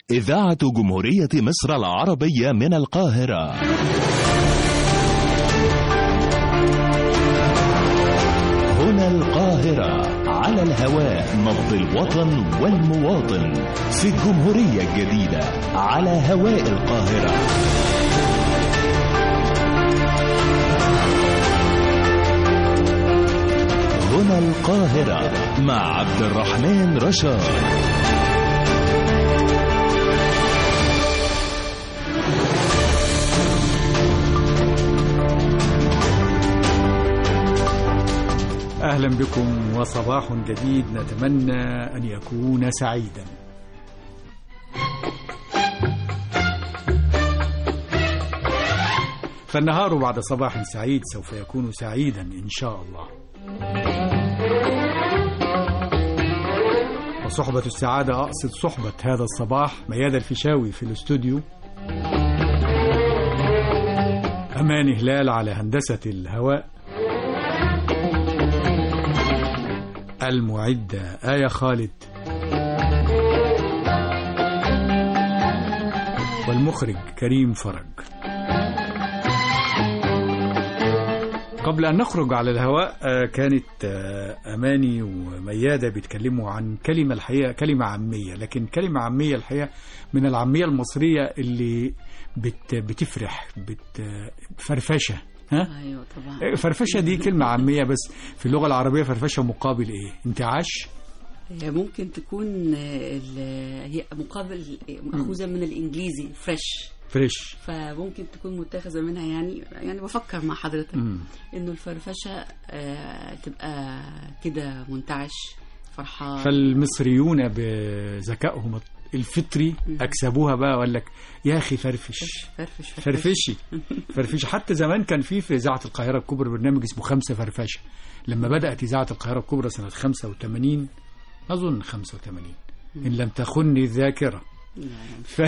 إذاعة جمهورية مصر العربية من القاهرة هنا القاهرة على الهواء نبض الوطن والمواطن في الجمهورية الجديدة على هواء القاهرة هنا القاهرة مع عبد الرحمن رشاد أهلا بكم وصباح جديد نتمنى أن يكون سعيدا فالنهار بعد صباح سعيد سوف يكون سعيدا إن شاء الله وصحبة السعادة أقصد صحبة هذا الصباح مياد الفيشاوي في الاستوديو أمان هلال على هندسة الهواء المعدة آية خالد والمخرج كريم فرج قبل أن نخرج على الهواء آه، كانت آه، أماني وميادة بيتكلموا عن كلمة الحقيقة كلمة عامية لكن كلمة عامية الحقيقة من العامية المصرية اللي بت بتفرح بت فرفشة ها ايوه طبعا فرفشة دي كلمة عامية بس في اللغة العربية فرفشة مقابل ايه انتعاش هي ممكن تكون آه، ال- هي مقابل مأخوذة من الإنجليزي فريش فريش فممكن تكون متخذة منها يعني يعني بفكر مع حضرتك مم. إنه الفرفشة آه، تبقى كده منتعش فرحان فالمصريون بذكائهم الفطري اكسبوها بقى وقال لك يا اخي فرفش فرفش فرفشي فرفشي حتى زمان كان في في اذاعه القاهره الكبرى برنامج اسمه خمسه فرفشه لما بدات اذاعه القاهره الكبرى سنه 85 اظن 85 ان لم تخني الذاكره ف...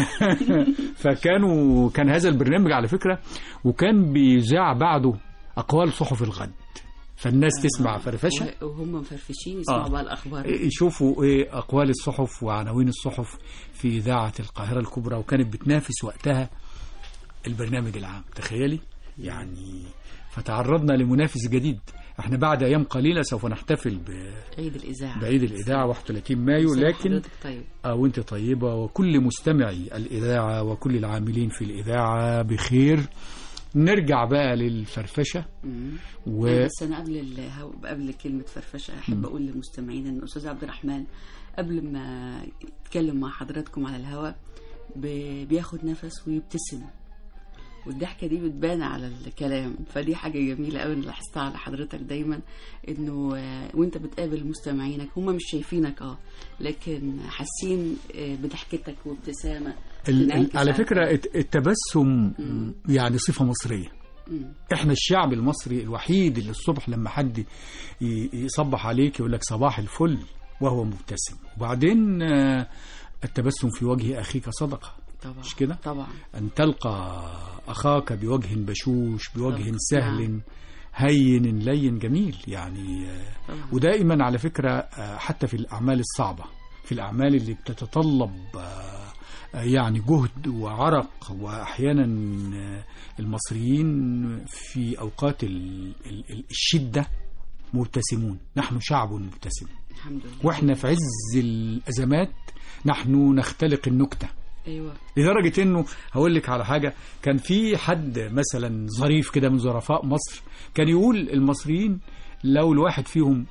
فكانوا كان هذا البرنامج على فكره وكان بيذاع بعده اقوال صحف الغد فالناس تسمع فرفشه وه- وهم مفرفشين يسمعوا آه. بقى الأخبار يشوفوا ايه اقوال الصحف وعناوين الصحف في اذاعه القاهره الكبرى وكانت بتنافس وقتها البرنامج العام تخيلي يعني فتعرضنا لمنافس جديد احنا بعد ايام قليله سوف نحتفل عيد الإذاعة بعيد الاذاعه 31 مايو سنة لكن حضرتك طيب اه وانت طيبه وكل مستمعي الاذاعه وكل العاملين في الاذاعه بخير نرجع بقى للفرفشه مم. و بس انا قبل الهو... قبل كلمه فرفشه احب اقول للمستمعين ان الاستاذ عبد الرحمن قبل ما يتكلم مع حضراتكم على الهواء ب... بياخد نفس ويبتسم والضحكه دي بتبان على الكلام فدي حاجه جميله قوي لاحظتها على حضرتك دايما انه آه، وانت بتقابل مستمعينك هم مش شايفينك اه لكن حاسين آه، بضحكتك وابتسامه ال- بتنعكس على على- فكره الت- التبسم يعني صفه مصريه مم. احنا الشعب المصري الوحيد اللي الصبح لما حد ي- يصبح عليك يقول لك صباح الفل وهو مبتسم وبعدين آه، التبسم في وجه اخيك صدقه طبعا مش كده؟ طبعا ان تلقى اخاك بوجه بشوش بوجه طبعا. سهل هين لين جميل يعني آه، طبعا ودائما على فكرة آه، حتى في الأعمال الصعبة في الأعمال اللي بتتطلب آه، آه، يعني جهد وعرق وأحيانا آه، المصريين في أوقات ال- ال- ال- الشدة مبتسمون نحن شعب مبتسم الحمد لله وإحنا في عز الأزمات نحن نختلق النكتة ايوه لدرجة انه هقول لك على حاجة كان في حد مثلا ظريف كده من ظرفاء مصر كان يقول المصريين لو الواحد فيهم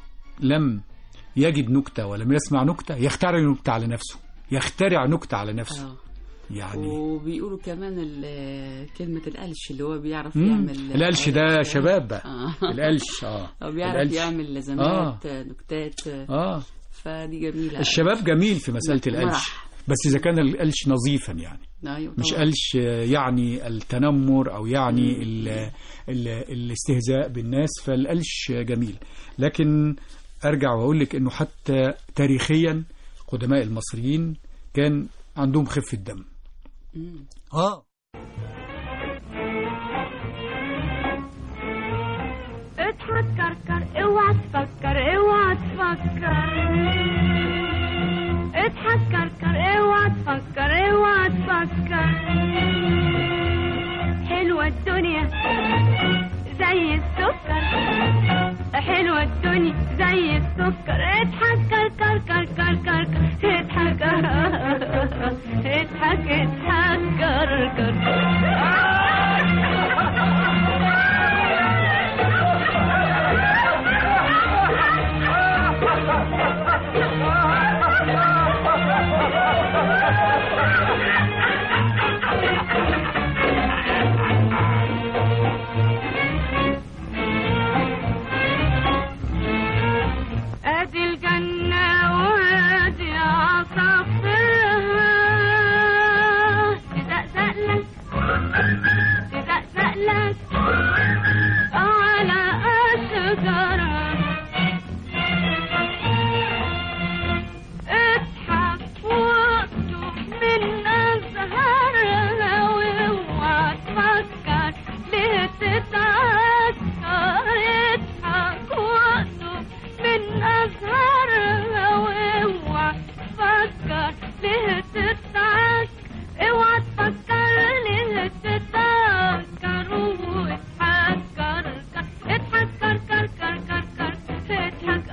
لم يجد نكتة ولم يسمع نكتة يخترع نكتة على نفسه يخترع نكتة على نفسه اه يعني وبيقولوا كمان ال- كلمة القلش اللي هو بيعرف مم. يعمل القلش ده شباب بقى اه القلش اه هو بيعرف القلش. يعمل لزمات نكتات اه فدي جميلة الشباب جميل في مسألة القلش مرح. بس إذا كان القلش نظيفا يعني ايوه مش طبعاً. قالش يعني التنمر او يعني ال ال الاستهزاء بالناس فالقلش جميل لكن ارجع واقول لك انه حتى تاريخيا قدماء المصريين كان عندهم خفه دم مم. اه اضحك كركر اوعى تفكر اوعى تفكر اضحك كركر اوعى تفكر الدنيا زي السكر اضحك كر كر كر كر كر اضحك اضحك اضحك كر كر ادي الجنة وادي عصافرها تزقزق لك تزقزق لك على الشجرة اضحك واكتب من أزهارها واوعى تفكر ليه تتعكر اضحك واكتب من أزهارها واوعى تفكر ليه تتعكر اوعى تفكر ليه تتعكر واضحك كر كر اضحك كر كر كر كر كر اضحك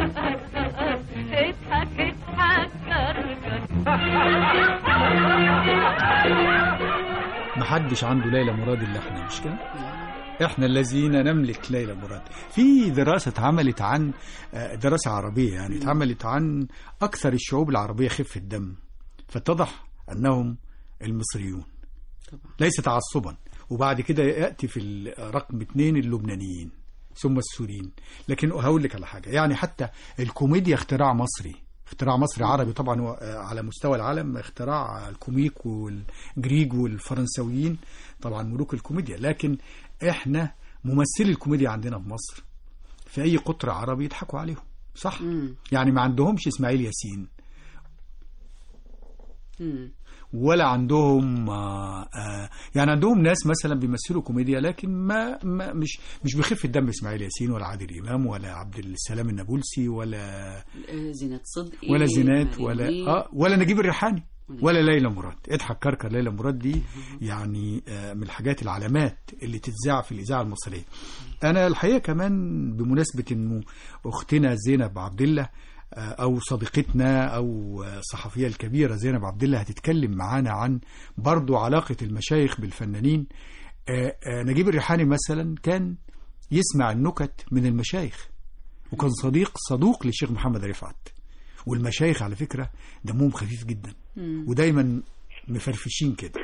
اضحك اضحك كر كر محدش عنده ليلى مراد الا احنا مش كده احنا الذين نملك ليلى مراد في دراسه اتعملت عن آه، دراسه عربيه يعني اتعملت عن اكثر الشعوب العربيه خفه دم فاتضح انهم المصريون طبعا ليس تعصبا وبعد كده ياتي في ال- رقم اثنين اللبنانيين ثم السوريين لكن هقول لك على حاجه يعني حتى الكوميديا اختراع مصري اختراع مصري عربي طبعا هو، آه، على مستوى العالم اختراع الكوميك والجريج والفرنسويين طبعا ملوك الكوميديا لكن احنا ممثلي الكوميديا عندنا في مصر في اي قطر عربي يضحكوا عليهم صح مم. يعني ما عندهمش اسماعيل ياسين مم. ولا عندهم آه آه يعني عندهم ناس مثلا بيمثلوا كوميديا لكن ما, ما مش مش بخف الدم اسماعيل ياسين ولا عادل امام ولا عبد السلام النابلسي ولا آه، زينات صدقي ولا زينات مريم ولا منير. اه ولا نجيب الريحاني ولا ليلى مراد اضحك كركر ليلى مراد دي يعني آه من الحاجات العلامات اللي تتذاع في الاذاعه المصريه انا الحقيقه كمان بمناسبه انه اختنا زينب عبد الله آه، او صديقتنا او آه، الصحفيه الكبيره زينب عبد الله هتتكلم معانا عن برضو علاقه المشايخ بالفنانين آه، آه، نجيب الريحاني مثلا كان يسمع النكت من المشايخ وكان صديق صدوق للشيخ محمد رفعت والمشايخ على فكره دمهم خفيف جدا مم. ودايما مفرفشين كده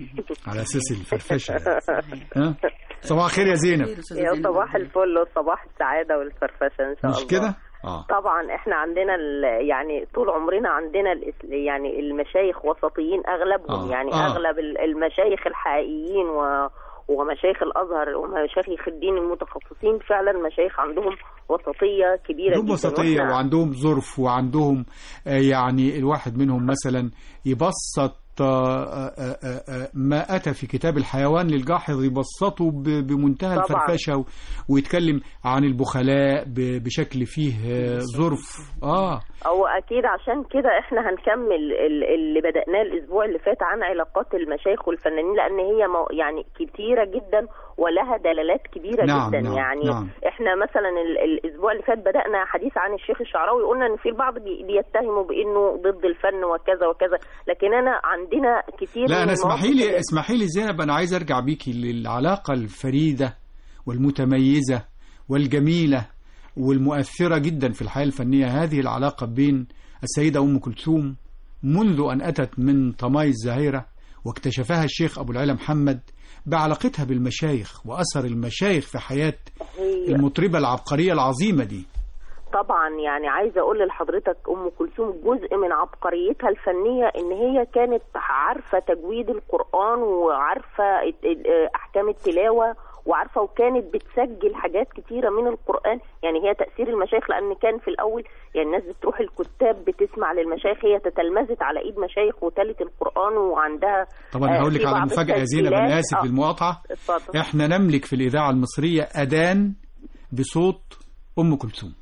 على اساس الفرفشه يعني. ها صباح الخير يا زينب خير أستاذة يا زينب. صباح الفل وصباح السعادة والفرفشة إن شاء الله مش كده اه طبعا احنا عندنا ال- يعني طول عمرنا عندنا الإس- يعني المشايخ وسطيين اغلبهم آه، يعني آه. اغلب ال- المشايخ الحقيقيين و ومشايخ الازهر ومشايخ الدين المتخصصين فعلا مشايخ عندهم وسطيه كبيره عندهم جدا وسطيه وإحنا- وعندهم ظرف وعندهم آه، يعني الواحد منهم مثلا يبسط آه، آه، آه، آه، ما أتى في كتاب الحيوان للجاحظ يبسطه ب- بمنتهى طبعاً. الفرفشة و- ويتكلم عن البخلاء ب- بشكل فيه آه، ظرف آه هو اكيد عشان كده احنا هنكمل ال- اللي بدأناه الاسبوع اللي فات عن علاقات المشايخ والفنانين لان هي مو يعني كتيره جدا ولها دلالات كبيره نعم، جدا نعم، يعني نعم. احنا مثلا ال- الاسبوع اللي فات بدأنا حديث عن الشيخ الشعراوي قلنا ان في البعض بي- بيتهموا بانه ضد الفن وكذا وكذا لكن انا عندنا كتير لا من انا اسمحي المواقف لي اللي- اسمحي لي زينب انا عايز ارجع بيكي للعلاقه الفريده والمتميزه والجميله والمؤثره جدا في الحياه الفنيه هذه العلاقه بين السيده ام كلثوم منذ ان اتت من طماي الزهيره واكتشفها الشيخ ابو العلا محمد بعلاقتها بالمشايخ واثر المشايخ في حياه هي المطربه العبقريه العظيمه دي طبعا يعني عايزه اقول لحضرتك ام كلثوم جزء من عبقريتها الفنيه ان هي كانت عارفه تجويد القران وعارفه الت- ال- احكام التلاوه وعارفه وكانت بتسجل حاجات كتيره من القران يعني هي تاثير المشايخ لان كان في الاول يعني الناس بتروح الكتاب بتسمع للمشايخ هي تتلمذت على ايد مشايخ وتلت القران وعندها طبعا آه، هقول لك في على بعض مفاجاه يا زينب انا التسجيلات- اسف آه، للمقاطعه اتفضل احنا نملك في الاذاعه المصريه اذان بصوت ام كلثوم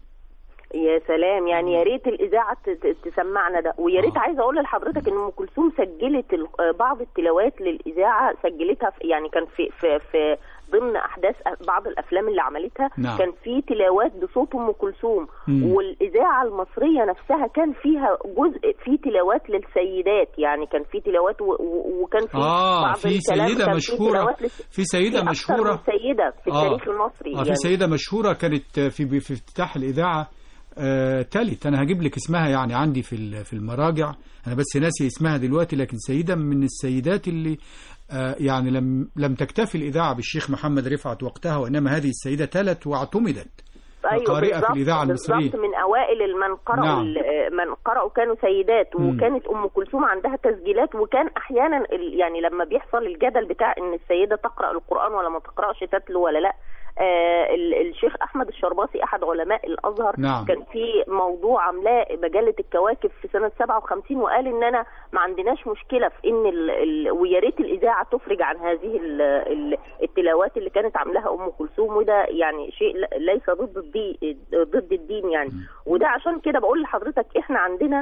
يا سلام يعني يا ريت الاذاعه ت- ت- تسمعنا ده ويا ريت آه. عايزه اقول لحضرتك ان ام كلثوم سجلت ال- آه، بعض التلاوات للاذاعه سجلتها في يعني كان في في في ضمن احداث بعض الافلام اللي عملتها نعم. كان في تلاوات بصوت ام كلثوم مم. والاذاعه المصريه نفسها كان فيها جزء في تلاوات للسيدات يعني كان في تلاوات و- و- وكان في اه بعض في الكلام سيده كان في مشهوره تلاوات للس- في سيده في أكتر مشهوره من سيده في آه. التاريخ المصري اه في سيده مشهوره كانت في في افتتاح الاذاعه آه تالت انا هجيب لك اسمها يعني عندي في ال- في المراجع انا بس ناسي اسمها دلوقتي لكن سيده من السيدات اللي آه يعني لم لم تكتفي الاذاعه بالشيخ محمد رفعت وقتها وانما هذه السيده تلت واعتمدت قارئة في بالظبط- الإذاعة المصرية. بالظبط من اوائل من قرأوا نعم. ال- من قرأوا كانوا سيدات مم. وكانت ام كلثوم عندها تسجيلات وكان احيانا ال- يعني لما بيحصل الجدل بتاع ان السيده تقرأ القرآن ولا ما تقرأش تتلو ولا لا آه ال- الشيخ احمد الشرباصي احد علماء الازهر نعم. كان في موضوع عاملاه مجله الكواكب في سنه 57 وقال ان انا ما عندناش مشكله في ان ال... ال... ويا ريت الاذاعه تفرج عن هذه ال... ال... التلاوات اللي كانت عاملاها ام كلثوم وده يعني شيء ل- ليس ضد الدين ضد الدين يعني وده عشان كده بقول لحضرتك احنا عندنا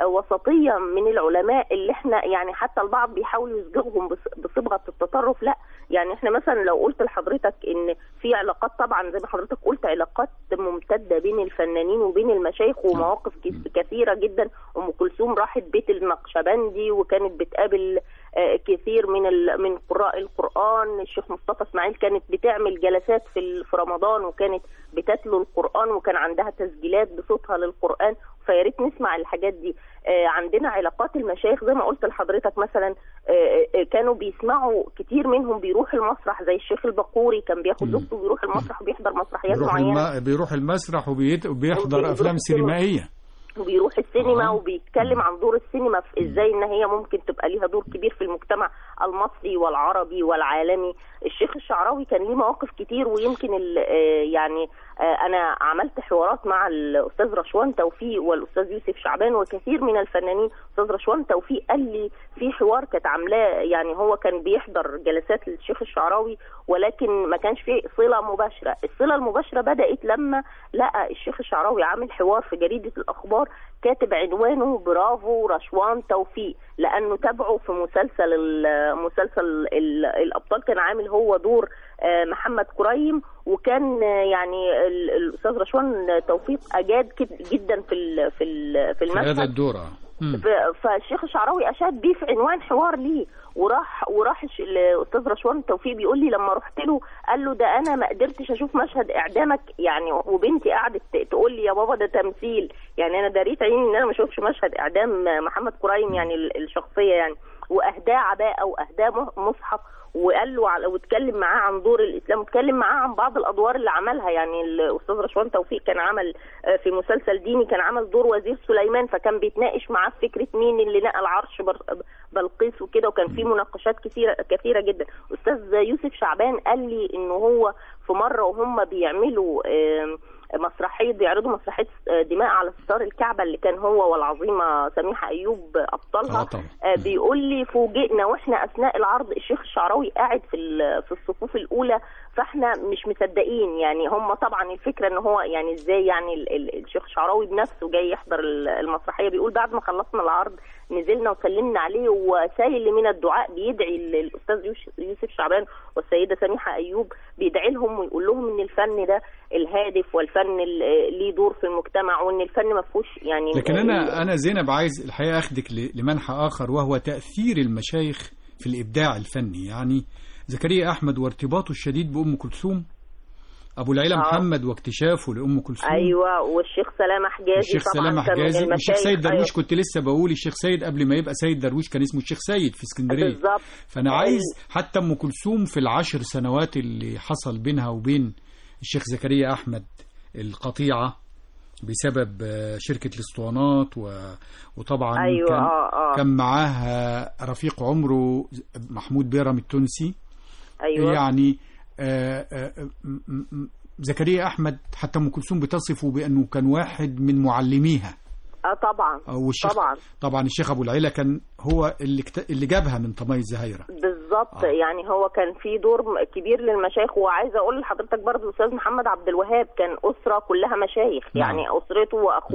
وسطيه من العلماء اللي احنا يعني حتى البعض بيحاول يصبغهم بص- بصبغه التطرف لا يعني احنا مثلا لو قلت لحضرتك ان في علاقات طبعا زي ما حضرتك قلت علاقات ممتده بين الفنانين وبين المشايخ ومواقف كس- كثيره جدا ام كلثوم راحت بيت النقشبندي وكانت بتقابل آه، كثير من ال- من قراء القران الشيخ مصطفى اسماعيل كانت بتعمل جلسات في ال- في رمضان وكانت بتتلو القران وكان عندها تسجيلات بصوتها للقران فيا ريت نسمع الحاجات دي آه، عندنا علاقات المشايخ زي ما قلت لحضرتك مثلا آه، آه، كانوا بيسمعوا كتير منهم بيروح المسرح زي الشيخ البقوري كان بياخد زوجته ويروح المسرح وبيحضر مسرحيات بيروح معينه الم... بيروح المسرح وبيت... وبيحضر وبيروح افلام السينما. سينمائيه وبيروح السينما آه. وبيتكلم عن دور السينما في ازاي ان هي ممكن تبقى ليها دور كبير في المجتمع المصري والعربي والعالمي الشيخ الشعراوي كان ليه مواقف كتير ويمكن ال- آه يعني آه انا عملت حوارات مع الاستاذ رشوان توفيق والاستاذ يوسف شعبان وكثير من الفنانين استاذ رشوان توفيق قال لي في حوار كانت عاملاه يعني هو كان بيحضر جلسات للشيخ الشعراوي ولكن ما كانش فيه صله مباشره الصله المباشره بدات لما لقى الشيخ الشعراوي عامل حوار في جريده الاخبار كاتب عنوانه برافو رشوان توفيق لانه تابعه في مسلسل ال- مسلسل ال- الابطال كان عامل هو دور آه، محمد كريم وكان آه، يعني ال- الاستاذ رشوان توفيق اجاد كد- جدا في ال- في ال- في في هذا المشهد الدور آه. مم. ف- فالشيخ الشعراوي اشاد بيه في عنوان حوار ليه وراح وراح الش- الاستاذ رشوان توفيق بيقول لي لما رحت له قال له ده انا ما قدرتش اشوف مشهد اعدامك يعني وبنتي قعدت ت- تقول لي يا بابا ده تمثيل يعني انا داريت عيني ان انا ما اشوفش مشهد اعدام محمد كريم يعني ال- الشخصيه يعني واهداه عباءه واهداه مه- مصحف وقال له على واتكلم معاه عن دور الاسلام واتكلم معاه عن بعض الادوار اللي عملها يعني الاستاذ رشوان توفيق كان عمل آه، في مسلسل ديني كان عمل دور وزير سليمان فكان بيتناقش معاه في فكره مين اللي نقل عرش بر- بلقيس وكده وكان في مناقشات كثيره كثيره جدا استاذ يوسف شعبان قال لي انه هو في مره وهم بيعملوا آم، مسرحيه بيعرضوا مسرحيه آه، دماء على ستار الكعبه اللي كان هو والعظيمه سميحه ايوب ابطالها آه طبعا. آه، بيقول لي فوجئنا واحنا اثناء العرض الشيخ الشعراوي قاعد في ال- في الصفوف الاولى فاحنا مش مصدقين يعني هم طبعا الفكره ان هو يعني ازاي يعني ال- ال- الشيخ الشعراوي بنفسه جاي يحضر ال- المسرحيه بيقول بعد ما خلصنا العرض نزلنا وسلمنا عليه وسائل من الدعاء بيدعي ال- الاستاذ يوش- يوسف شعبان والسيده سميحه ايوب بيدعي لهم ويقول لهم ان الفن ده الهادف والفن ال- ليه دور في المجتمع وان الفن ما فيهوش يعني لكن انا انا زينب عايز الحقيقه اخدك ل- لمنحى اخر وهو تاثير المشايخ في الابداع الفني يعني زكريا احمد وارتباطه الشديد بام كلثوم ابو العلا آه. محمد واكتشافه لام كلثوم ايوه والشيخ سلامه حجازي الشيخ طبعا سلامة كان من حجازي والشيخ المشايخ. سيد درويش أيوة. كنت لسه بقول الشيخ سيد قبل ما يبقى سيد درويش كان اسمه الشيخ سيد في اسكندريه بالظبط فانا عايز حتى ام كلثوم في العشر سنوات اللي حصل بينها وبين الشيخ زكريا احمد القطيعه بسبب آه، شركه الاسطوانات و... وطبعا ايوه كان اه اه كان معاه رفيق عمره محمود بيرم التونسي ايوه يعني آه، آه، م- م- م- زكريا احمد حتى ام كلثوم بتصفه بانه كان واحد من معلميها اه طبعا والشيخ طبعا طبعا الشيخ ابو العلا كان هو اللي اكت... اللي جابها من طمي الزهايره بالظبط آه. يعني هو كان في دور م- كبير للمشايخ وعايزه اقول لحضرتك برضو الاستاذ محمد عبد الوهاب كان اسره كلها مشايخ نعم. يعني اسرته واخوه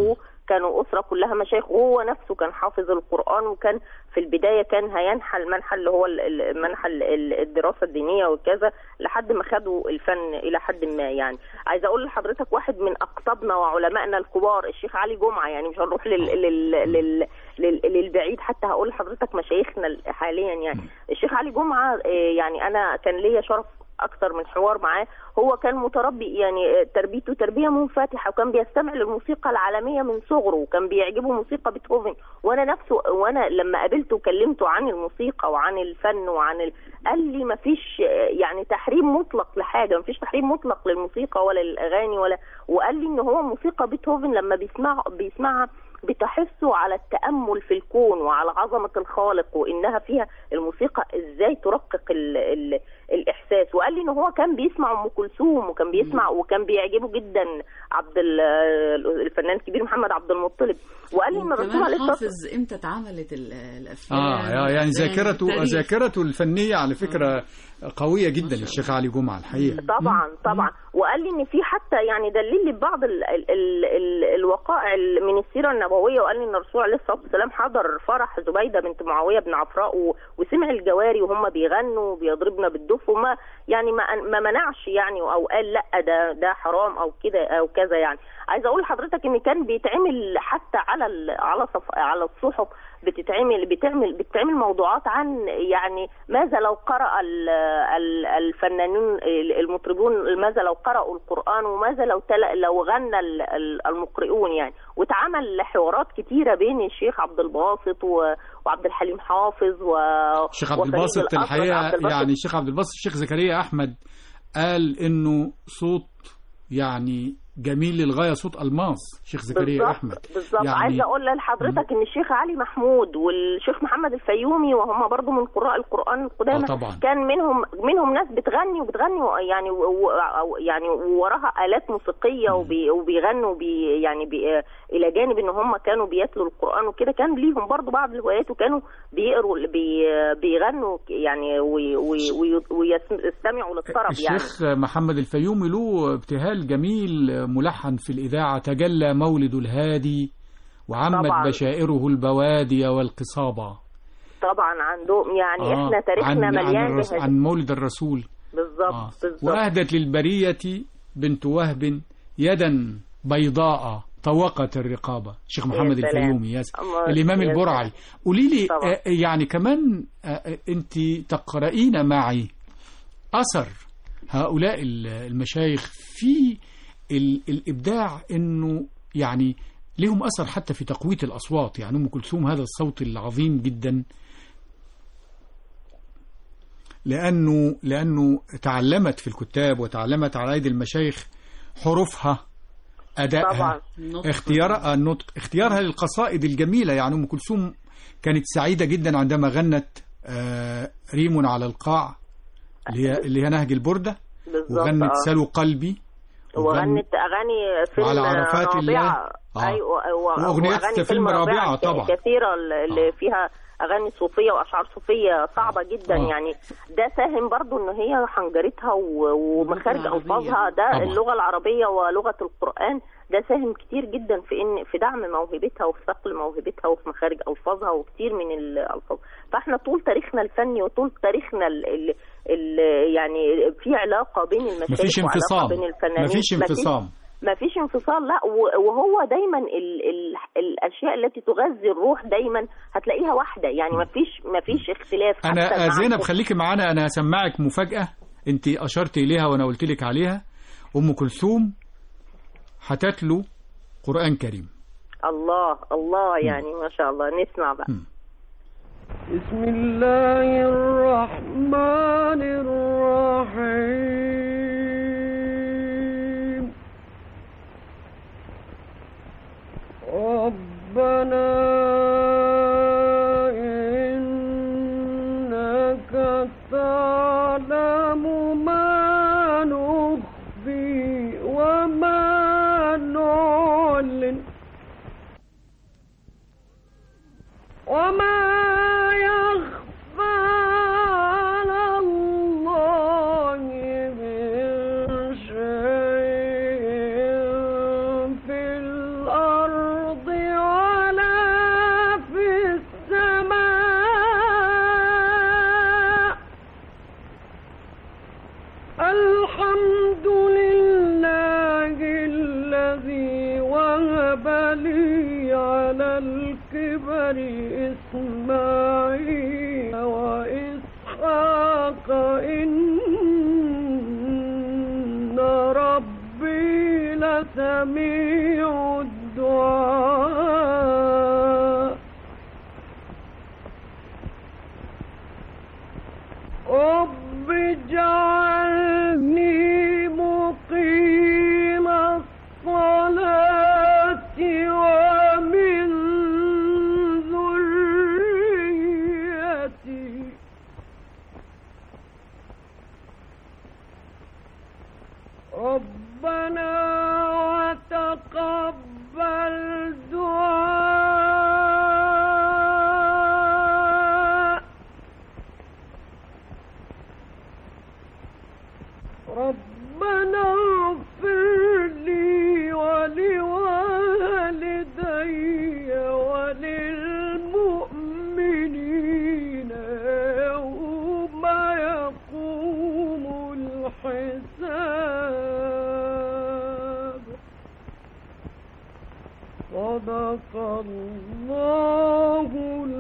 كانوا أسرة كلها مشايخ وهو نفسه كان حافظ القرآن وكان في البداية كان هينحى المنحى اللي هو ال- ال- منحى ال- ال- الدراسة الدينية وكذا لحد ما خدوا الفن إلى حد ما يعني عايزة أقول لحضرتك واحد من أقطابنا وعلمائنا الكبار الشيخ علي جمعة يعني مش هنروح لل... لل... لل... لل... للبعيد حتى هقول لحضرتك مشايخنا حاليا يعني الشيخ علي جمعة آه، يعني أنا كان ليا شرف اكتر من حوار معاه هو كان متربي يعني تربيته تربيه منفتحه وكان بيستمع للموسيقى العالميه من صغره وكان بيعجبه موسيقى بيتهوفن وانا نفسه وانا لما قابلته وكلمته عن الموسيقى وعن الفن وعن ال... قال لي ما فيش يعني تحريم مطلق لحاجه ما فيش تحريم مطلق للموسيقى ولا للاغاني ولا وقال لي ان هو موسيقى بيتهوفن لما بيسمع بيسمعها بتحثه على التأمل في الكون وعلى عظمة الخالق وإنها فيها الموسيقى إزاي ترقق ال ال الإحساس وقال لي إن هو كان بيسمع أم كلثوم وكان بيسمع وكان بيعجبه جدا عبد ال- الفنان الكبير محمد عبد المطلب وقال لي إن الرسول وكمان عليه الصلاة حافظ امتى اتعملت ال- الافلام اه يا- يعني والأغاني ذاكرته والتاريخ. ذاكرته الفنيه على فكره قويه جدا للشيخ علي جمعه الحقيقه طبعا طبعا وقال لي ان في حتى يعني دليل لي ببعض ال ال ال ال الوقائع ال- من السيره النبويه وقال لي ان الرسول عليه الصلاه والسلام حضر فرح زبيده بنت معاويه بن عفراء و- وسمع الجواري وهم بيغنوا وبيضربنا بالدف وما يعني ما ما منعش يعني او قال لا ده ده حرام او كده او كذا يعني عايزه اقول لحضرتك ان كان بيتعمل حتى على ال- على صف على الصحف بتتعمل بتعمل بتعمل موضوعات عن يعني ماذا لو قرأ ال- ال- الفنانين المطربون ماذا لو قرأوا القرآن وماذا لو تل لو غنى ال- ال- المقرئون يعني واتعمل حوارات كتيرة بين الشيخ عبد الباسط و- وعبد الحليم حافظ و الشيخ عبد وفريد الباسط الأطرش. عبد الحقيقه الباسط يعني الشيخ عبد الباسط الشيخ زكريا احمد قال انه صوت يعني جميل للغايه صوت الماس شيخ زكريا بالظبط احمد بالظبط يعني- عايزه اقول لحضرتك ان الشيخ علي محمود والشيخ محمد الفيومي وهم برضو من قراء القران القدامى آه طبعا. كان منهم منهم ناس بتغني وبتغني و- يعني و و- يعني وراها الات موسيقيه وبي وبيغنوا بي يعني بي الى جانب ان هم كانوا بيتلوا القران وكده كان ليهم برضو بعض الهوايات وكانوا بيقروا بي بيغنوا يعني وي- وي- وي- ويستمعوا للطرب يعني الشيخ محمد الفيومي له ابتهال جميل ملحن في الإذاعة تجلى مولد الهادي وعمت طبعاً. بشائره البوادي والقصابة طبعا عندهم يعني آه، احنا تاريخنا عن, عن, مليان الرس... بهذه- عن مولد الرسول بالظبط آه. بالظبط وأهدت للبرية بنت وهب يدا بيضاء طوقت الرقابة شيخ محمد سلام. الفيومي يا س- الله- الإمام يا البرعي قولي لي طبعا. آه، يعني كمان آه، أنت تقرأين معي أثر هؤلاء ال- المشايخ في ال- الإبداع إنه يعني لهم أثر حتى في تقوية الأصوات يعني أم كلثوم هذا الصوت العظيم جدا لأنه لأنه تعلمت في الكتاب وتعلمت على أيدي المشايخ حروفها أدائها طبعا النطق. اختيار النطق اختيارها للقصائد الجميلة يعني أم كلثوم كانت سعيدة جدا عندما غنت آه، ريم على القاع اللي هي اللي هي نهج البردة بالظبط وغنت آه. سلو قلبي وغنت اغاني فيلم وعلى عرفات الله. رابعه آه. ايوه و- وأغنيات وأغاني فيلم رابعة ك- طبعا. كثيره اللي آه. فيها اغاني صوفيه واشعار صوفيه صعبه جدا آه. يعني ده ساهم برضو ان هي حنجرتها و- ومخارج اللغة العربية. الفاظها ده طبعا. اللغه العربيه ولغه القران ده ساهم كتير جدا في ان في دعم موهبتها وفي صقل موهبتها وفي مخارج الفاظها وكتير من الالفاظ فاحنا طول تاريخنا الفني وطول تاريخنا ال ال ال يعني في علاقه بين المشايخ مفيش وعلاقه انفصام بين الفنانين مفيش انفصام ما فيش انفصال لا و- وهو دايما ال ال الاشياء التي تغذي الروح دايما هتلاقيها واحده يعني ما فيش ما فيش اختلاف حتى انا مع زينب الكل. خليكي معانا انا هسمعك مفاجاه انت اشرت اليها وانا قلت لك عليها ام كلثوم هتتلو قران كريم الله الله يعني ما شاء الله نسمع بقى مم. بسم الله الرحمن الرحيم ربنا إنك تعلم ما نخفي وما نعلن وما يخفى على الله من شيء في الأرض رب اجعلني مقيم الصلاة ومن ذريتي ربنا وتقبل دعاء ربنا اغفر لي ولوالدي وللمؤمنين يوم يقوم الحساب صدق الله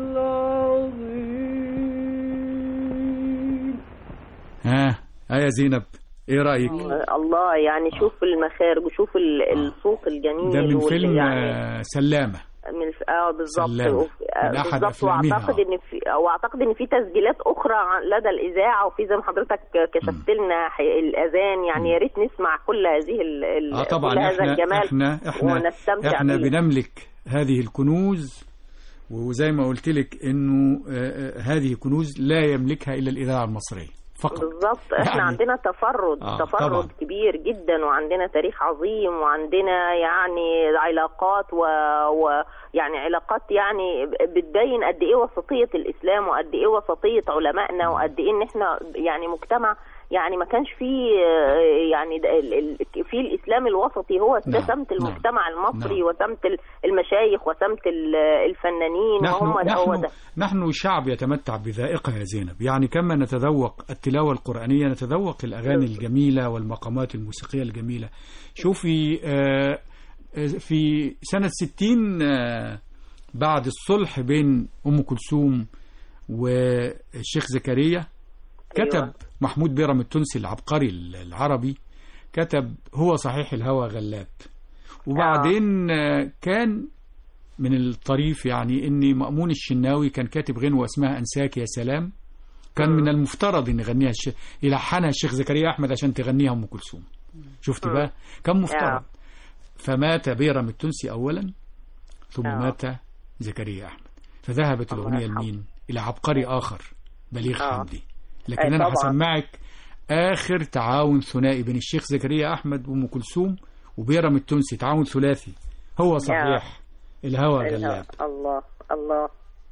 العظيم ها ها يا زينب ايه رايك الله يعني شوف المخارج وشوف ال- الصوت الجميل ده من وال- فيلم يعني آه، سلامه من الف- اه بالظبط سلامة. وف- آه، من أحد بالظبط أفلامها. واعتقد ان في واعتقد ان في تسجيلات اخرى عن- لدى الاذاعه وفي زي ما حضرتك كشفت لنا ح- الاذان يعني يا ريت نسمع كل هذه ال- ال- اه طبعا كل هذا احنا الجمال احنا احنا ونستمتع احنا بيه. بنملك هذه الكنوز وزي ما قلت لك انه آه، آه، هذه كنوز لا يملكها الا الاذاعه المصريه فقط بالظبط احنا يعني- عندنا تفرد آه، تفرد طبعاً. كبير جدا وعندنا تاريخ عظيم وعندنا يعني علاقات و... و يعني علاقات يعني بتبين قد ايه وسطيه الاسلام وقد ايه وسطيه علمائنا وقد ايه ان احنا يعني مجتمع يعني ما كانش فيه آه، يعني ده ال- ال- في الاسلام الوسطي هو ده نعم، سمت نعم، المجتمع المصري نعم. وسمت ال- المشايخ وسمت ال- الفنانين وهم نحن ده هو نحن ده نحن شعب يتمتع بذائقه يا زينب يعني كما نتذوق التلاوه القرانيه نتذوق الاغاني الجميله والمقامات الموسيقيه الجميله شوفي آه، آه، في سنه 60 آه، بعد الصلح بين ام كلثوم والشيخ زكريا كتب أيوة. محمود بيرم التونسي العبقري العربي كتب هو صحيح الهوى غلاب وبعدين آه، كان من الطريف يعني ان مأمون الشناوي كان كاتب غنوة اسمها انساك يا سلام كان من المفترض ان يغنيها الش... يلحنها الشيخ زكريا احمد عشان تغنيها ام كلثوم شفت بقى كان مفترض آه. فمات بيرم التونسي اولا ثم آه. مات زكريا احمد فذهبت الله الاغنيه يرحمه. لمين الى عبقري اخر بليغ آه. حمدي لكن أي انا طبعاً. هسمعك اخر تعاون ثنائي بين الشيخ زكريا احمد وام كلثوم وبيرم التونسي تعاون ثلاثي هو صحيح الهوى غلاب الله الله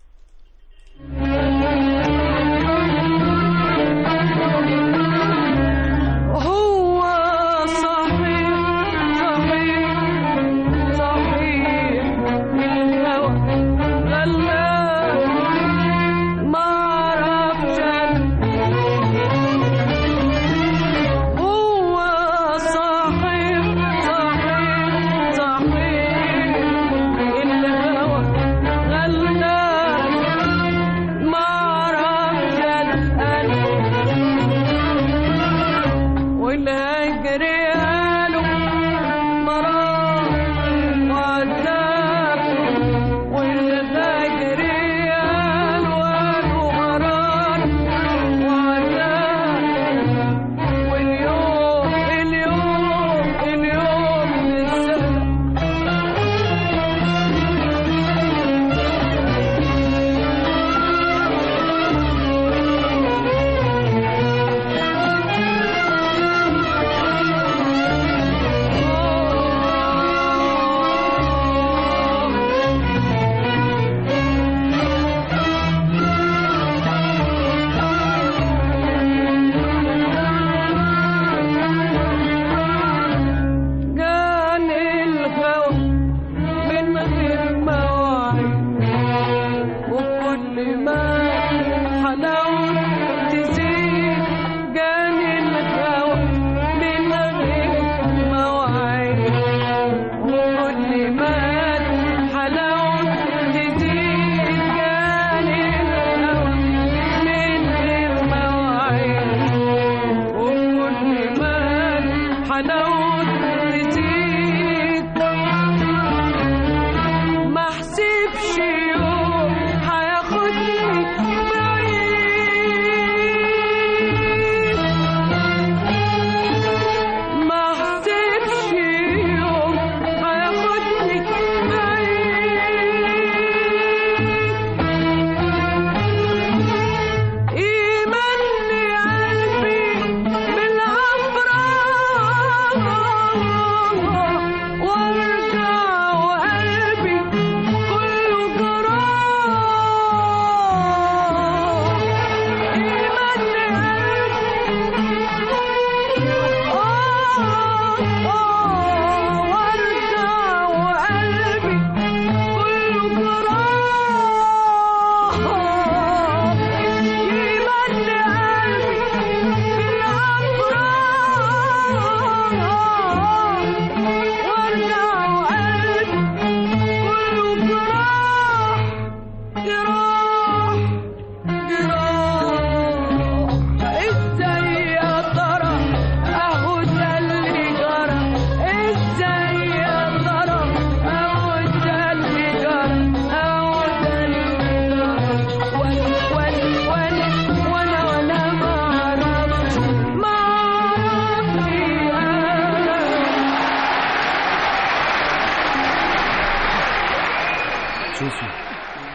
هو صحيح صحيح صحيح الهوى غلاب ما عرفش هو صحيح صحيح صحيح الهوى غلاب ما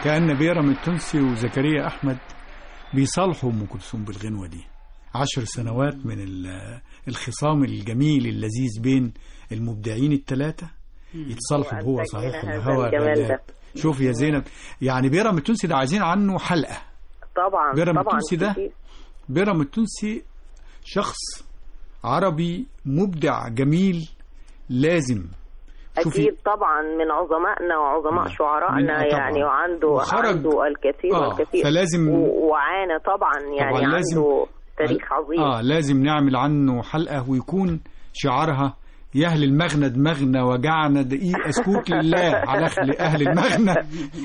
كأن بيرم التونسي وزكريا أحمد بيصالحوا أم كلثوم بالغنوة دي عشر سنوات من ال- الخصام الجميل اللذيذ بين المبدعين الثلاثة يتصالحوا وأنت هو صحيح جينا هذا الهوى الجمال غلاب. ده. شوف يا زينب يعني بيرم التونسي ده عايزين عنه حلقة طبعا بيرم طبعا التونسي ده كتير. بيرم التونسي شخص عربي مبدع جميل لازم شوفي اكيد طبعا من عظمائنا وعظماء من- شعرائنا طبعاً. يعني وعنده وخرج- عنده الكثير آه، والكثير فلازم- و- وعانى طبعا يعني طبعاً لازم- عنده تاريخ عظيم اه لازم نعمل عنه حلقة ويكون شعارها يا أهل المغنى دماغنا وجعنا دقيق أسكوت لله على أهل أهل المغنى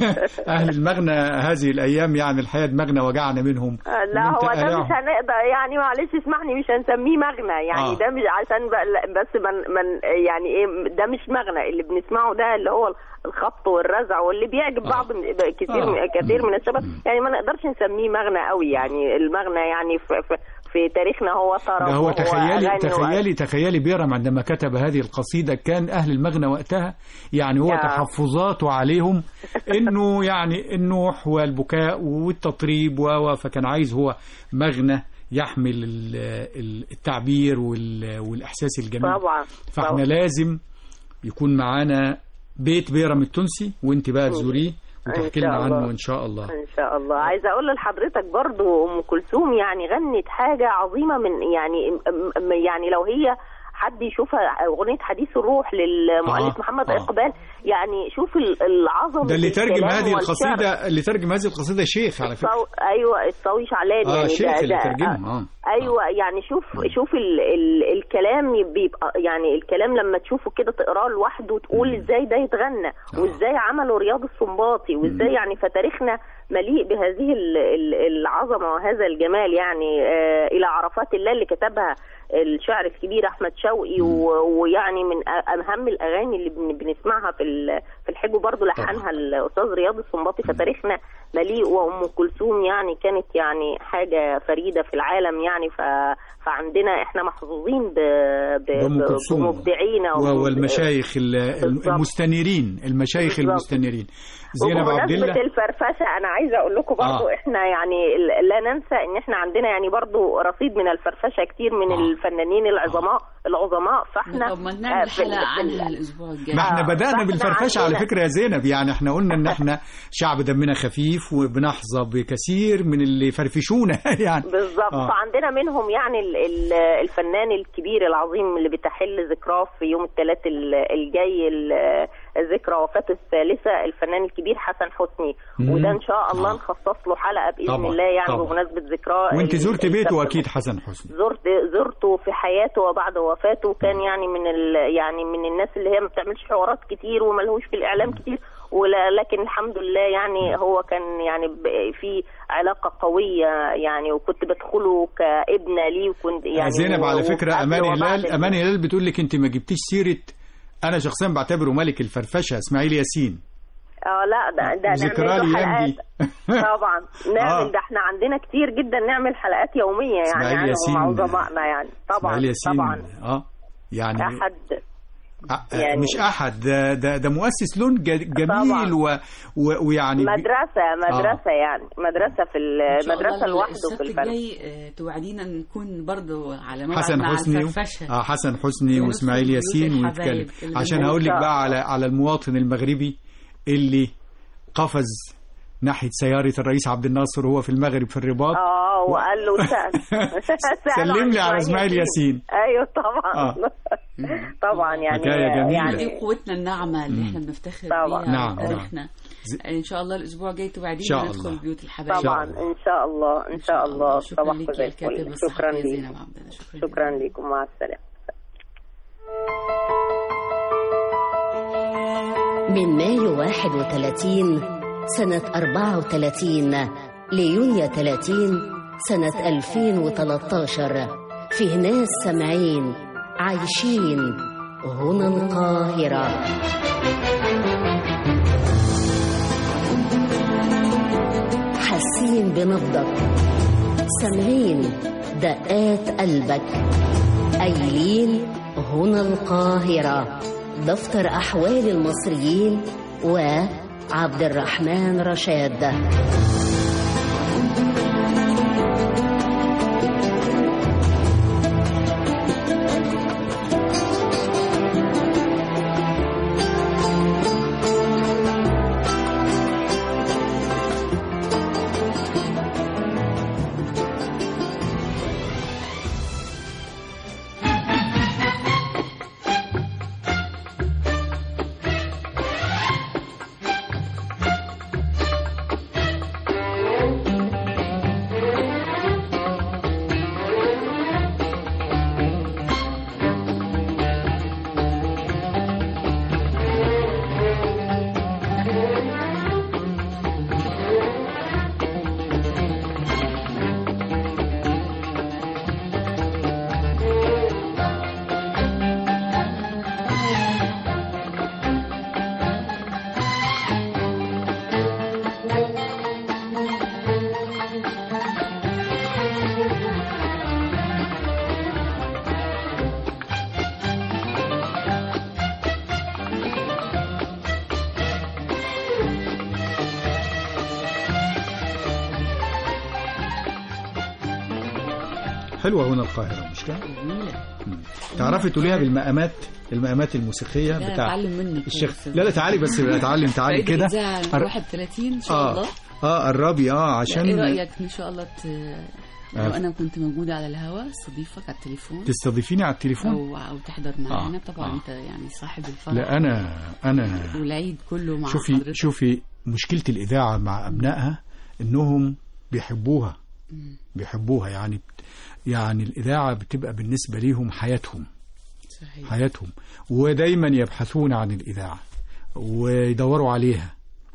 أهل المغنى هذه الأيام يعني الحياة دماغنا وجعنا منهم آه، لا من هو ده تقاليعهم. مش هنقدر يعني معلش اسمحني مش هنسميه مغنى يعني آه. ده مش عشان ب- بس من من يعني ايه ده مش مغنى اللي بنسمعه ده اللي هو الخبط والرزع واللي بيعجب آه. بعض من- كتير آه. كثير من الشباب يعني ما نقدرش نسميه مغنى قوي يعني المغنى يعني في, في, في تاريخنا هو طرب ده هو وهو تخيلي أغاني تخيلي تخيلي بيرم عندما كتب هذه القصيدة كان أهل المغنى وقتها يعني هو يا. تحفظاته عليهم إنه يعني النوح والبكاء والتطريب و و- فكان عايز هو مغنى يحمل ال- ال- التعبير وال- والإحساس الجميل طبعا فاحنا طبعاً. لازم يكون معانا بيت بيرم التونسي وانت بقى تزوريه وتحكي إن لنا شاء عنه الله. ان شاء الله ان شاء الله عايزه اقول لحضرتك برضو ام كلثوم يعني غنت حاجه عظيمه من يعني م- م- يعني لو هي حد يشوفها اغنيه حديث الروح للمؤلف آه، محمد آه. اقبال يعني شوف ال- العظمه ده اللي ترجم الكلام هذه والشعر. القصيدة اللي ترجم هذه القصيدة شيخ على فكرة الصو... ايوه الصوي شعلان اه يعني شيخ ده- اللي ده- ترجمه اه ايوه يعني شوف شوف ال ال الكلام بيبقى يعني الكلام لما تشوفه كده تقراه لوحده تقول ازاي ده يتغنى آه. وازاي عملوا رياض السنباطي وازاي يعني فتاريخنا مليء بهذه ال- ال- العظمه وهذا الجمال يعني آه الى عرفات الله اللي كتبها الشاعر الكبير احمد شوقي و- ويعني من أ- اهم الاغاني اللي بن- بنسمعها في ال- في الحج برضه لحنها الاستاذ رياض السنباطي فتاريخنا مليء وام كلثوم يعني كانت يعني حاجه فريده في العالم يعني ف... فعندنا احنا محظوظين ب... ب... بأم ب- كلثوم. بمبدعينا و- وب- والمشايخ ال- بالظبط. المستنيرين المشايخ بالظبط. المستنيرين زينب عبد وبمناسبة الله الفرفشة أنا عايزة أقول لكم برضو آه. إحنا يعني ال- لا ننسى إن إحنا عندنا يعني برضو رصيد من الفرفشة كتير من آه. الفنانين العظماء العظماء فإحنا طب ما آه، نعمل في ال- حلقة في ال- عنها الأسبوع الجاي ما احنا آه، بدأنا فإحنا بالفرفشة على عندنا- فكرة يا زينب يعني احنا قلنا ان احنا شعب دمنا خفيف وبنحظى بكثير من اللي يفرفشونا يعني بالظبط آه. فعندنا منهم يعني ال- ال- الفنان الكبير العظيم اللي بتحل ذكراه في يوم الثلاث ال- الجاي ال- ذكرى وفاته الثالثة الفنان الكبير حسن حسني مم. وده ان شاء الله آه. نخصص له حلقة بإذن طبعا، الله يعني طبعا. بمناسبة ذكراه وانت ال- زرت بيته السبت اكيد حسن حسني زرت زرته في حياته وبعد وفاته كان يعني من ال يعني من الناس اللي هي ما بتعملش حوارات كتير وملهوش في الاعلام كتير ولا لكن الحمد لله يعني هو كان يعني ب- في علاقه قويه يعني وكنت بدخله كابنه ليه وكنت يا يعني زينب على فكرة وقبل امان وبعد هلال ال- امان هلال بتقول لك انت ما جبتيش سيرة انا شخصيا بعتبره ملك الفرفشة اسماعيل ياسين اه لا ده ده ذكرى نعمل له الأيام حلقات دي. طبعا نعمل آه. ده احنا عندنا كتير جدا نعمل حلقات يوميه يعني إسماعيل عنهم ياسين. عظمائنا يعني طبعا اسماعيل ياسين طبعا اه يعني احد أ- يعني- مش احد ده ده, ده مؤسس لون ج- جميل و و ويعني بي- مدرسة مدرسة يعني مدرسة في إن شاء المدرسة الله لوحده السبت في الفن الجاي آه، توعدينا نكون برضو على موعد حسن مع حسني الفرفشة اه حسن حسني وندخل واسماعيل بيوت ياسين الحبايب ونتكلم اللي عشان هم- هقول لك إن شاء بقى على الله. على المواطن المغربي اللي قفز ناحيه سياره الرئيس عبد الناصر وهو في المغرب في الرباط اه وقال له سأل سأله سلم عن لي على اسماعيل ياسين ايوه طبعا آه. طبعا يعني حكاية جميلة. يعني دي قوتنا الناعمة اللي احنا بنفتخر طبعا. بيها نعم، تاريخنا ز- ان شاء الله الاسبوع الجاي إن توعدينا شاء ندخل الله. بيوت الحبايب طبعا ان شاء الله ان شاء الله شكرا صباحكم لك زي يا الكاتبة الفل شكرا الصحفية لك زينب عبد الله شكرا شكرا لكم مع السلامة من مايو 31 سنة 34 ليونيو 30 سنة 2013 فيه ناس سامعين عايشين هنا القاهرة حاسين بنبضك سامعين دقات قلبك قايلين هنا القاهرة دفتر أحوال المصريين و عبد الرحمن رشاد حلوة هنا القاهرة مش كده؟ جميلة تعرفي تقوليها بالمقامات المقامات الموسيقية لا بتاع اتعلم منك الشيخ يا لا لا أستاذ. تعالي بس اتعلم تعالي بقيت كده الإذاعة أر- 31 ان شاء اه الله اه قربي اه لا، عشان ايه رايك ان شاء الله ت... لو آه. انا كنت موجوده على الهواء استضيفك على التليفون تستضيفيني على التليفون او او تحضر معانا آه، طبعا آه. انت يعني صاحب الفرح لا انا انا والعيد كله مع شوفي حضرتك شوفي مشكلة الإذاعة مع أبنائها إنهم بيحبوها بيحبوها يعني يعني الإذاعة بتبقى بالنسبة ليهم حياتهم صحيح حياتهم ودايما يبحثون عن الإذاعة ويدوروا عليها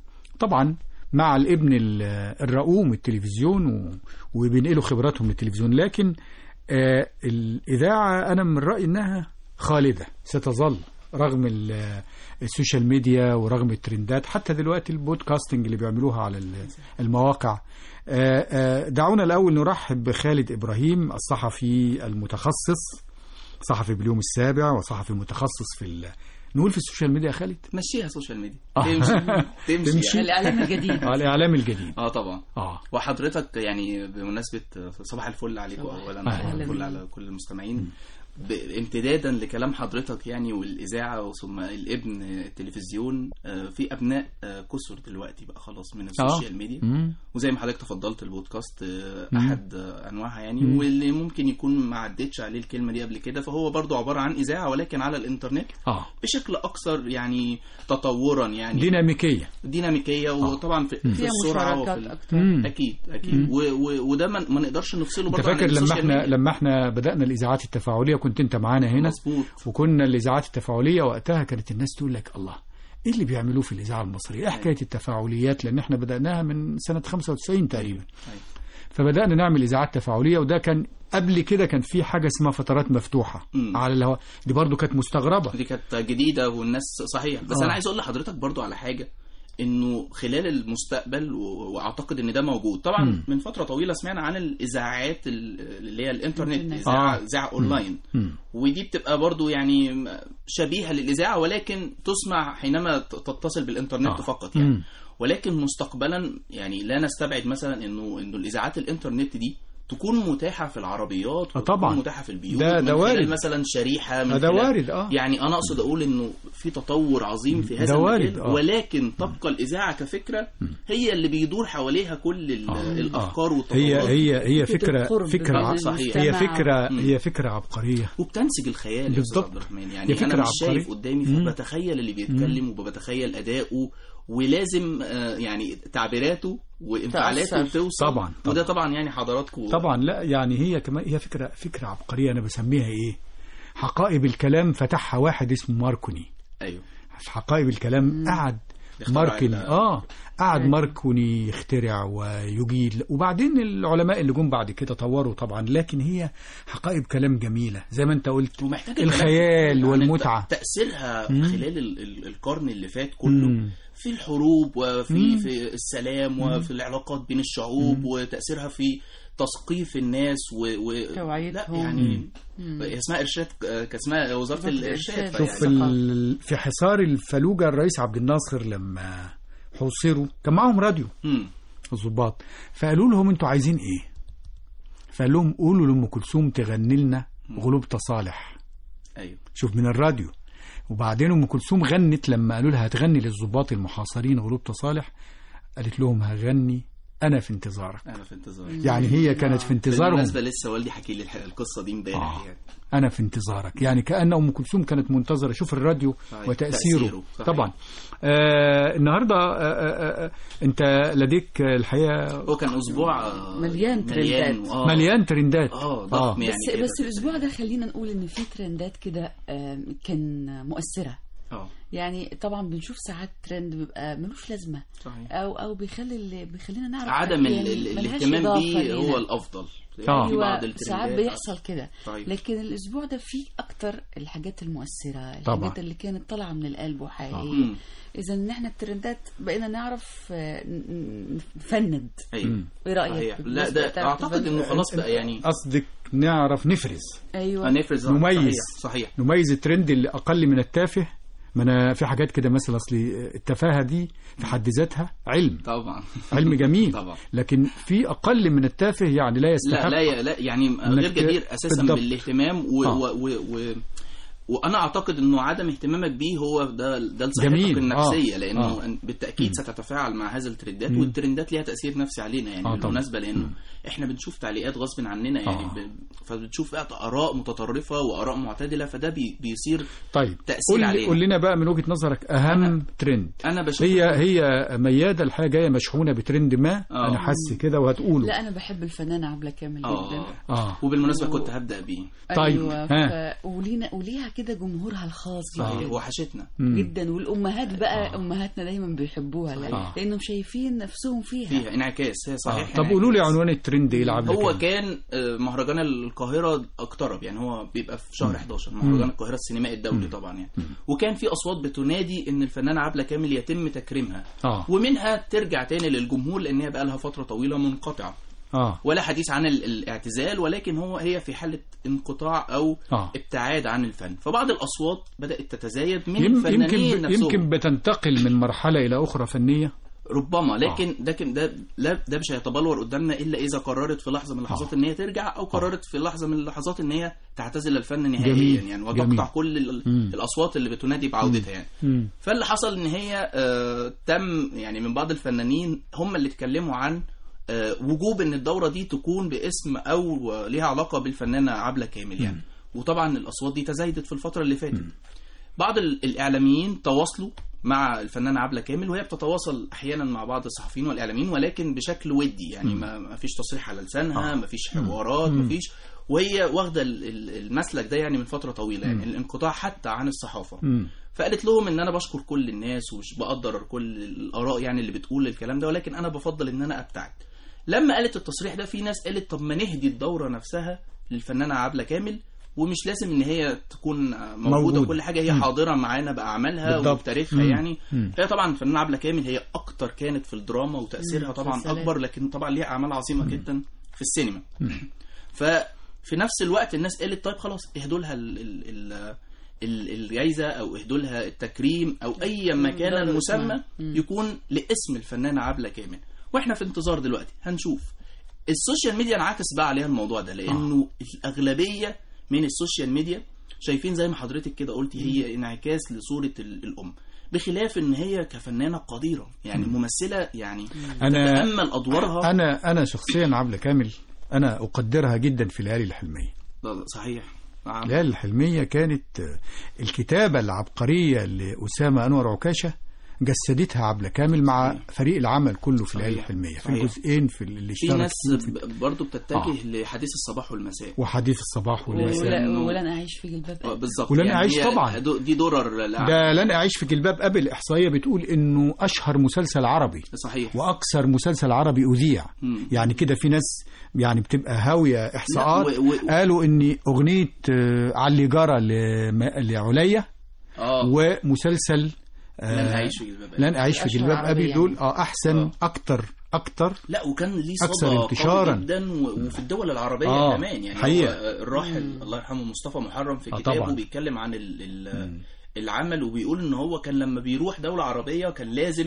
طبعا مع الابن ال- الرؤوم التلفزيون و- وبينقلوا خبراتهم للتلفزيون لكن آه، الإذاعة أنا من رأيي أنها خالدة ستظل رغم ال- السوشيال ميديا ورغم الترندات حتى دلوقتي البودكاستنج اللي بيعملوها على ال- المواقع آه، آه، دعونا الأول نرحب بخالد إبراهيم الصحفي المتخصص صحفي باليوم السابع وصحفي متخصص في ال... نقول في السوشيال ميديا يا خالد مشيها سوشيال ميديا آه. تمشي تمشي, تمشي. يعني. الاعلام الجديد اه الإعلام الجديد اه طبعا اه وحضرتك يعني بمناسبة صباح الفل عليكم صباح أولا الفل. صباح الفل أهلاً. على كل المستمعين ب- امتدادا لكلام حضرتك يعني والإذاعة ثم الابن التلفزيون آه، في أبناء آه، كسر دلوقتي بقى خلاص من السوشيال ميديا مم. وزي ما حضرتك تفضلت البودكاست آه، مم. أحد آه، أنواعها يعني مم. واللي ممكن يكون ما عدتش عليه الكلمة دي قبل كده فهو برضو عبارة عن إذاعة ولكن على الإنترنت اه بشكل أكثر يعني تطورا يعني ديناميكية ديناميكيه وطبعا في, في فيها السرعه مشاركات وفي ال- اكتر مم. اكيد اكيد و و وده ما ما نقدرش نفصله انت برضه عن فاكر لما السوشيال احنا ميديا. لما احنا بدأنا الإذاعات التفاعلية كنت انت معانا هنا مظبوط وكنا الإذاعات التفاعلية وقتها كانت الناس تقول لك الله ايه اللي بيعملوه في الإذاعة المصرية ايه حكاية التفاعليات لأن احنا بدأناها من سنة 95 تقريبا أيوة. فبدأنا نعمل إذاعات تفاعلية وده كان قبل كده كان في حاجة اسمها فترات مفتوحة مم. على الهواء دي برضو كانت مستغربة دي كانت جديده والناس صحيح بس آه. انا عايز اقول لحضرتك برضو على حاجه انه خلال المستقبل و- واعتقد ان ده موجود طبعا مم. من فتره طويله سمعنا عن الاذاعات ال- اللي هي الانترنت الإنترنت. اذاعه آه. اذاعه اونلاين مم. ودي بتبقى برضو يعني شبيهه للاذاعه ولكن تسمع حينما ت- تتصل بالانترنت آه. فقط يعني مم. ولكن مستقبلا يعني لا نستبعد مثلا انه انه الاذاعات الانترنت دي تكون متاحه في العربيات آه طبعاً. وتكون متاحه في البيوت ده- من ده خلال وارد. مثلا شريحه من ده خلال- وارد اه يعني انا اقصد اقول انه في تطور عظيم في هذا ده وارد، المجال آه. ولكن تبقى الاذاعه كفكره هي اللي بيدور حواليها كل ال- آه. الافكار هي والتطورات هي هي فكرة فكرة القرب فكرة بين ع- صحيح. هي المجتمع. فكرة مم. هي فكرة عبقرية وبتنسج الخيال يا أستاذ بالضبط. عبد الرحمن هي يعني فكرة انا مش شايف عبقرية. قدامي مم. فبتخيل اللي بيتكلم وبتخيل اداؤه ولازم آه، يعني تعبيراته وانفعالاته تأثر. توصل طبعا، طبعا. وده طبعا يعني حضراتكم طبعا لا يعني هي كمان هي فكرة فكرة عبقرية أنا بسميها إيه حقائب الكلام فتحها واحد اسمه ماركوني ايوه في حقائب الكلام قعد اخترع ماركوني ال- اه قعد ماركوني يخترع ويجيد وبعدين العلماء اللي جم بعد كده طوروا طبعا لكن هي حقائب كلام جميلة زي ما انت قلت ومحتاج الخيال الكلام والمتعة. تاثيرها مم. خلال ال- ال- القرن اللي فات كله مم. في الحروب وفي مم. في السلام وفي العلاقات بين الشعوب وتاثيرها في تثقيف الناس و, و... لا توعيتهم. يعني هي اسمها ارشاد كان اسمها وزاره وزارة الارشاد الإرشاد. فيعني شوف ال... في حصار الفلوجة الرئيس عبد الناصر لما حوصروا كان معاهم راديو مم. الضباط فقالوا لهم انتوا عايزين ايه فقال لهم قولوا لام كلثوم تغني لنا غلوب تصالح ايوه شوف من الراديو وبعدين ام كلثوم غنت لما قالوا لها هتغني للضباط المحاصرين غلوب تصالح قالت لهم هغني انا في انتظارك انا في انتظار يعني هي كانت في انتظارهم بالمناسبه لسه والدي حكي لي الح- القصه دي امبارح آه. يعني انا في انتظارك يعني كان ام كلثوم كانت منتظره شوف الراديو صحيح. وتاثيره تأثيره. صحيح. طبعا آه النهارده آه آه آه انت لديك الحقيقه هو كان اسبوع آه، مليان ترندات. آه. مليان ترندات اه ضخم يعني بس كده. بس الاسبوع ده خلينا نقول ان في ترندات كده آم، كان مؤثره اه يعني طبعا بنشوف ساعات ترند بيبقى ملوش لازمه صحيح او او بيخلي اللي بيخلينا نعرف عدم ال- يعني ال- ملهاش الاهتمام إضافة بيه لينا. هو الافضل آه. في بعض ايوه ساعات الترندات بيحصل كده طيب. لكن الاسبوع ده فيه اكتر الحاجات المؤثره الحاجات طبعا. اللي كانت طالعه من القلب وحقيقيه مم. اذا ان احنا الترندات بقينا نعرف آه، ن- ن- نفند ايوه ايه رايك صحيح لا بالنسبة ده بتاعت اعتقد الفن؟ انه خلاص بقى يعني قصدك نعرف نفرز ايوه هنفرز نميز. صحيح, صحيح. نميز الترند اللي اقل من التافه ما انا في حاجات كده مثلا اصل التفاهه دي في حد ذاتها علم طبعا علم جميل طبعا لكن في اقل من التافه يعني لا يستحق لا لا ي- لا يعني غير إنك ت- جدير اساسا بالضبط. بالاهتمام و, آه. و, و, و وانا اعتقد انه عدم اهتمامك بيه هو ده ده لصحتك جميل. النفسيه آه. لانه آه. بالتاكيد ستتفاعل مع هذا الترندات مم. والترندات ليها تاثير نفسي علينا يعني آه طبعا. بالمناسبه لانه احنا بنشوف تعليقات غصب عننا يعني آه. ب... فبتشوف بقى اراء متطرفه واراء معتدله فده بي... بيصير طيب تأثير قول لي علينا. قول لنا بقى من وجهه نظرك اهم ترند انا بشوف هي هي مياده الحاجه جايه مشحونه بترند ما آه. انا حاسس كده وهتقوله لا انا بحب الفنانه عبله كامل اه جدا اه وبالمناسبه و- كنت هبدا بيه طيب، ايوه ها. ف... ولينا وليها كده جمهورها الخاص صحيح جدا وحشتنا مم. جدا والامهات بقى امهاتنا دايما بيحبوها صحيح. لأ- لانهم شايفين نفسهم فيها, فيها انعكاس هي صحيح آه. طب قولوا لي انعكاس. عنوان الترند ايه العب هو كان آه، مهرجان القاهرة اقترب يعني هو بيبقى في شهر 11 مهرجان القاهرة السينمائي الدولي طبعا يعني وكان في أصوات بتنادي إن الفنانة عبلة كامل يتم تكريمها اه ومنها ترجع تاني للجمهور لأن هي بقى لها فترة طويلة منقطعة اه ولا حديث عن ال- الاعتزال ولكن هو هي في حالة انقطاع أو آه. ابتعاد عن الفن فبعض الأصوات بدأت تتزايد من يم- الفنانين يمكن نفسهم يمكن بتنتقل من مرحله الى اخرى فنيه ربما لكن لكن ده لا ده مش هيتبلور قدامنا الا اذا قررت في لحظه من اللحظات آه. ان هي ترجع او قررت في لحظه من اللحظات ان هي تعتزل الفن نهائيا جميل. يعني جميل. وتقطع كل ال- مم. الاصوات اللي بتنادي بعودتها يعني مم. فاللي حصل ان هي آه تم يعني من بعض الفنانين هم اللي اتكلموا عن آه وجوب ان الدوره دي تكون باسم او آه، ليها علاقه بالفنانه عبله كامل يعني وطبعا الاصوات دي تزايدت في الفتره اللي فاتت بعض ال- الاعلاميين تواصلوا مع الفنانه عبله كامل وهي بتتواصل احيانا مع بعض الصحفيين والاعلاميين ولكن بشكل ودي يعني ما ما فيش تصريح على لسانها ما فيش حوارات ما فيش وهي واخده ال- ال- المسلك ده يعني من فتره طويله يعني الانقطاع حتى عن الصحافه مم. فقالت لهم ان انا بشكر كل الناس ومش بقدر كل الاراء يعني اللي بتقول الكلام ده ولكن انا بفضل ان انا ابتعد لما قالت التصريح ده في ناس قالت طب ما نهدي الدوره نفسها للفنانه عبله كامل ومش لازم ان هي تكون موجوده موجودة. وكل حاجه هي حاضره معانا باعمالها بالضبط. وبتاريخها مم. يعني مم. هي طبعا الفنانه عبله كامل هي اكتر كانت في الدراما وتاثيرها مم. طبعا مسلسلات. اكبر لكن طبعا ليها اعمال عظيمه جدا في السينما ففي نفس الوقت الناس قالت طيب خلاص اهدوا لها ال- ال- ال- ال- الجايزه او اهدوا لها التكريم او اي ما كان ده المسمى اسمها. مم. يكون لاسم الفنانه عبله كامل واحنا في انتظار دلوقتي هنشوف السوشيال ميديا انعكس بقى عليها الموضوع ده لانه الاغلبيه من السوشيال ميديا شايفين زي ما حضرتك كده قلتي هي انعكاس لصوره ال- الام بخلاف ان هي كفنانه قديره يعني ممثله يعني أنا- تتامل ادوارها انا انا شخصيا عبله كامل انا اقدرها جدا في الليالي الحلميه ده صحيح نعم. الليالي الحلميه كانت آه، الكتابه العبقريه لاسامه انور عكاشه جسدتها عبله كامل مع فريق العمل كله في الليالي صحيح. الحلميه في صحيح. الجزئين في اللي في اشترك ناس فيه في ب- برضو بتتجه لحديث الصباح والمساء وحديث الصباح والمساء ولا- إنه- ولن اعيش في جلباب آه، أبي. بالظبط ولن أعيش هي طبعاً. دو- دي درر الأعمال. ده لن اعيش في جلباب ابي الاحصائيه بتقول انه اشهر مسلسل عربي صحيح واكثر مسلسل عربي اذيع مم. يعني كده في ناس يعني بتبقى هاويه احصاءات لا، و- و- قالوا ان اغنيه آه، علي جرى لم- لعليا اه ومسلسل لن آه، اعيش في جلباب أبي. لن اعيش في أشهر جلباب عربي ابي يعني. دول اه احسن آه. اكتر اكتر لا وكان ليه أكثر صدى انتشاراً. قوي جدا و- وفي الدول العربية آه، كمان يعني حقيقة. هو الراحل الله يرحمه مصطفى محرم في آه، كتابه طبعاً. بيتكلم عن ال ال العمل وبيقول ان هو كان لما بيروح دولة عربية كان لازم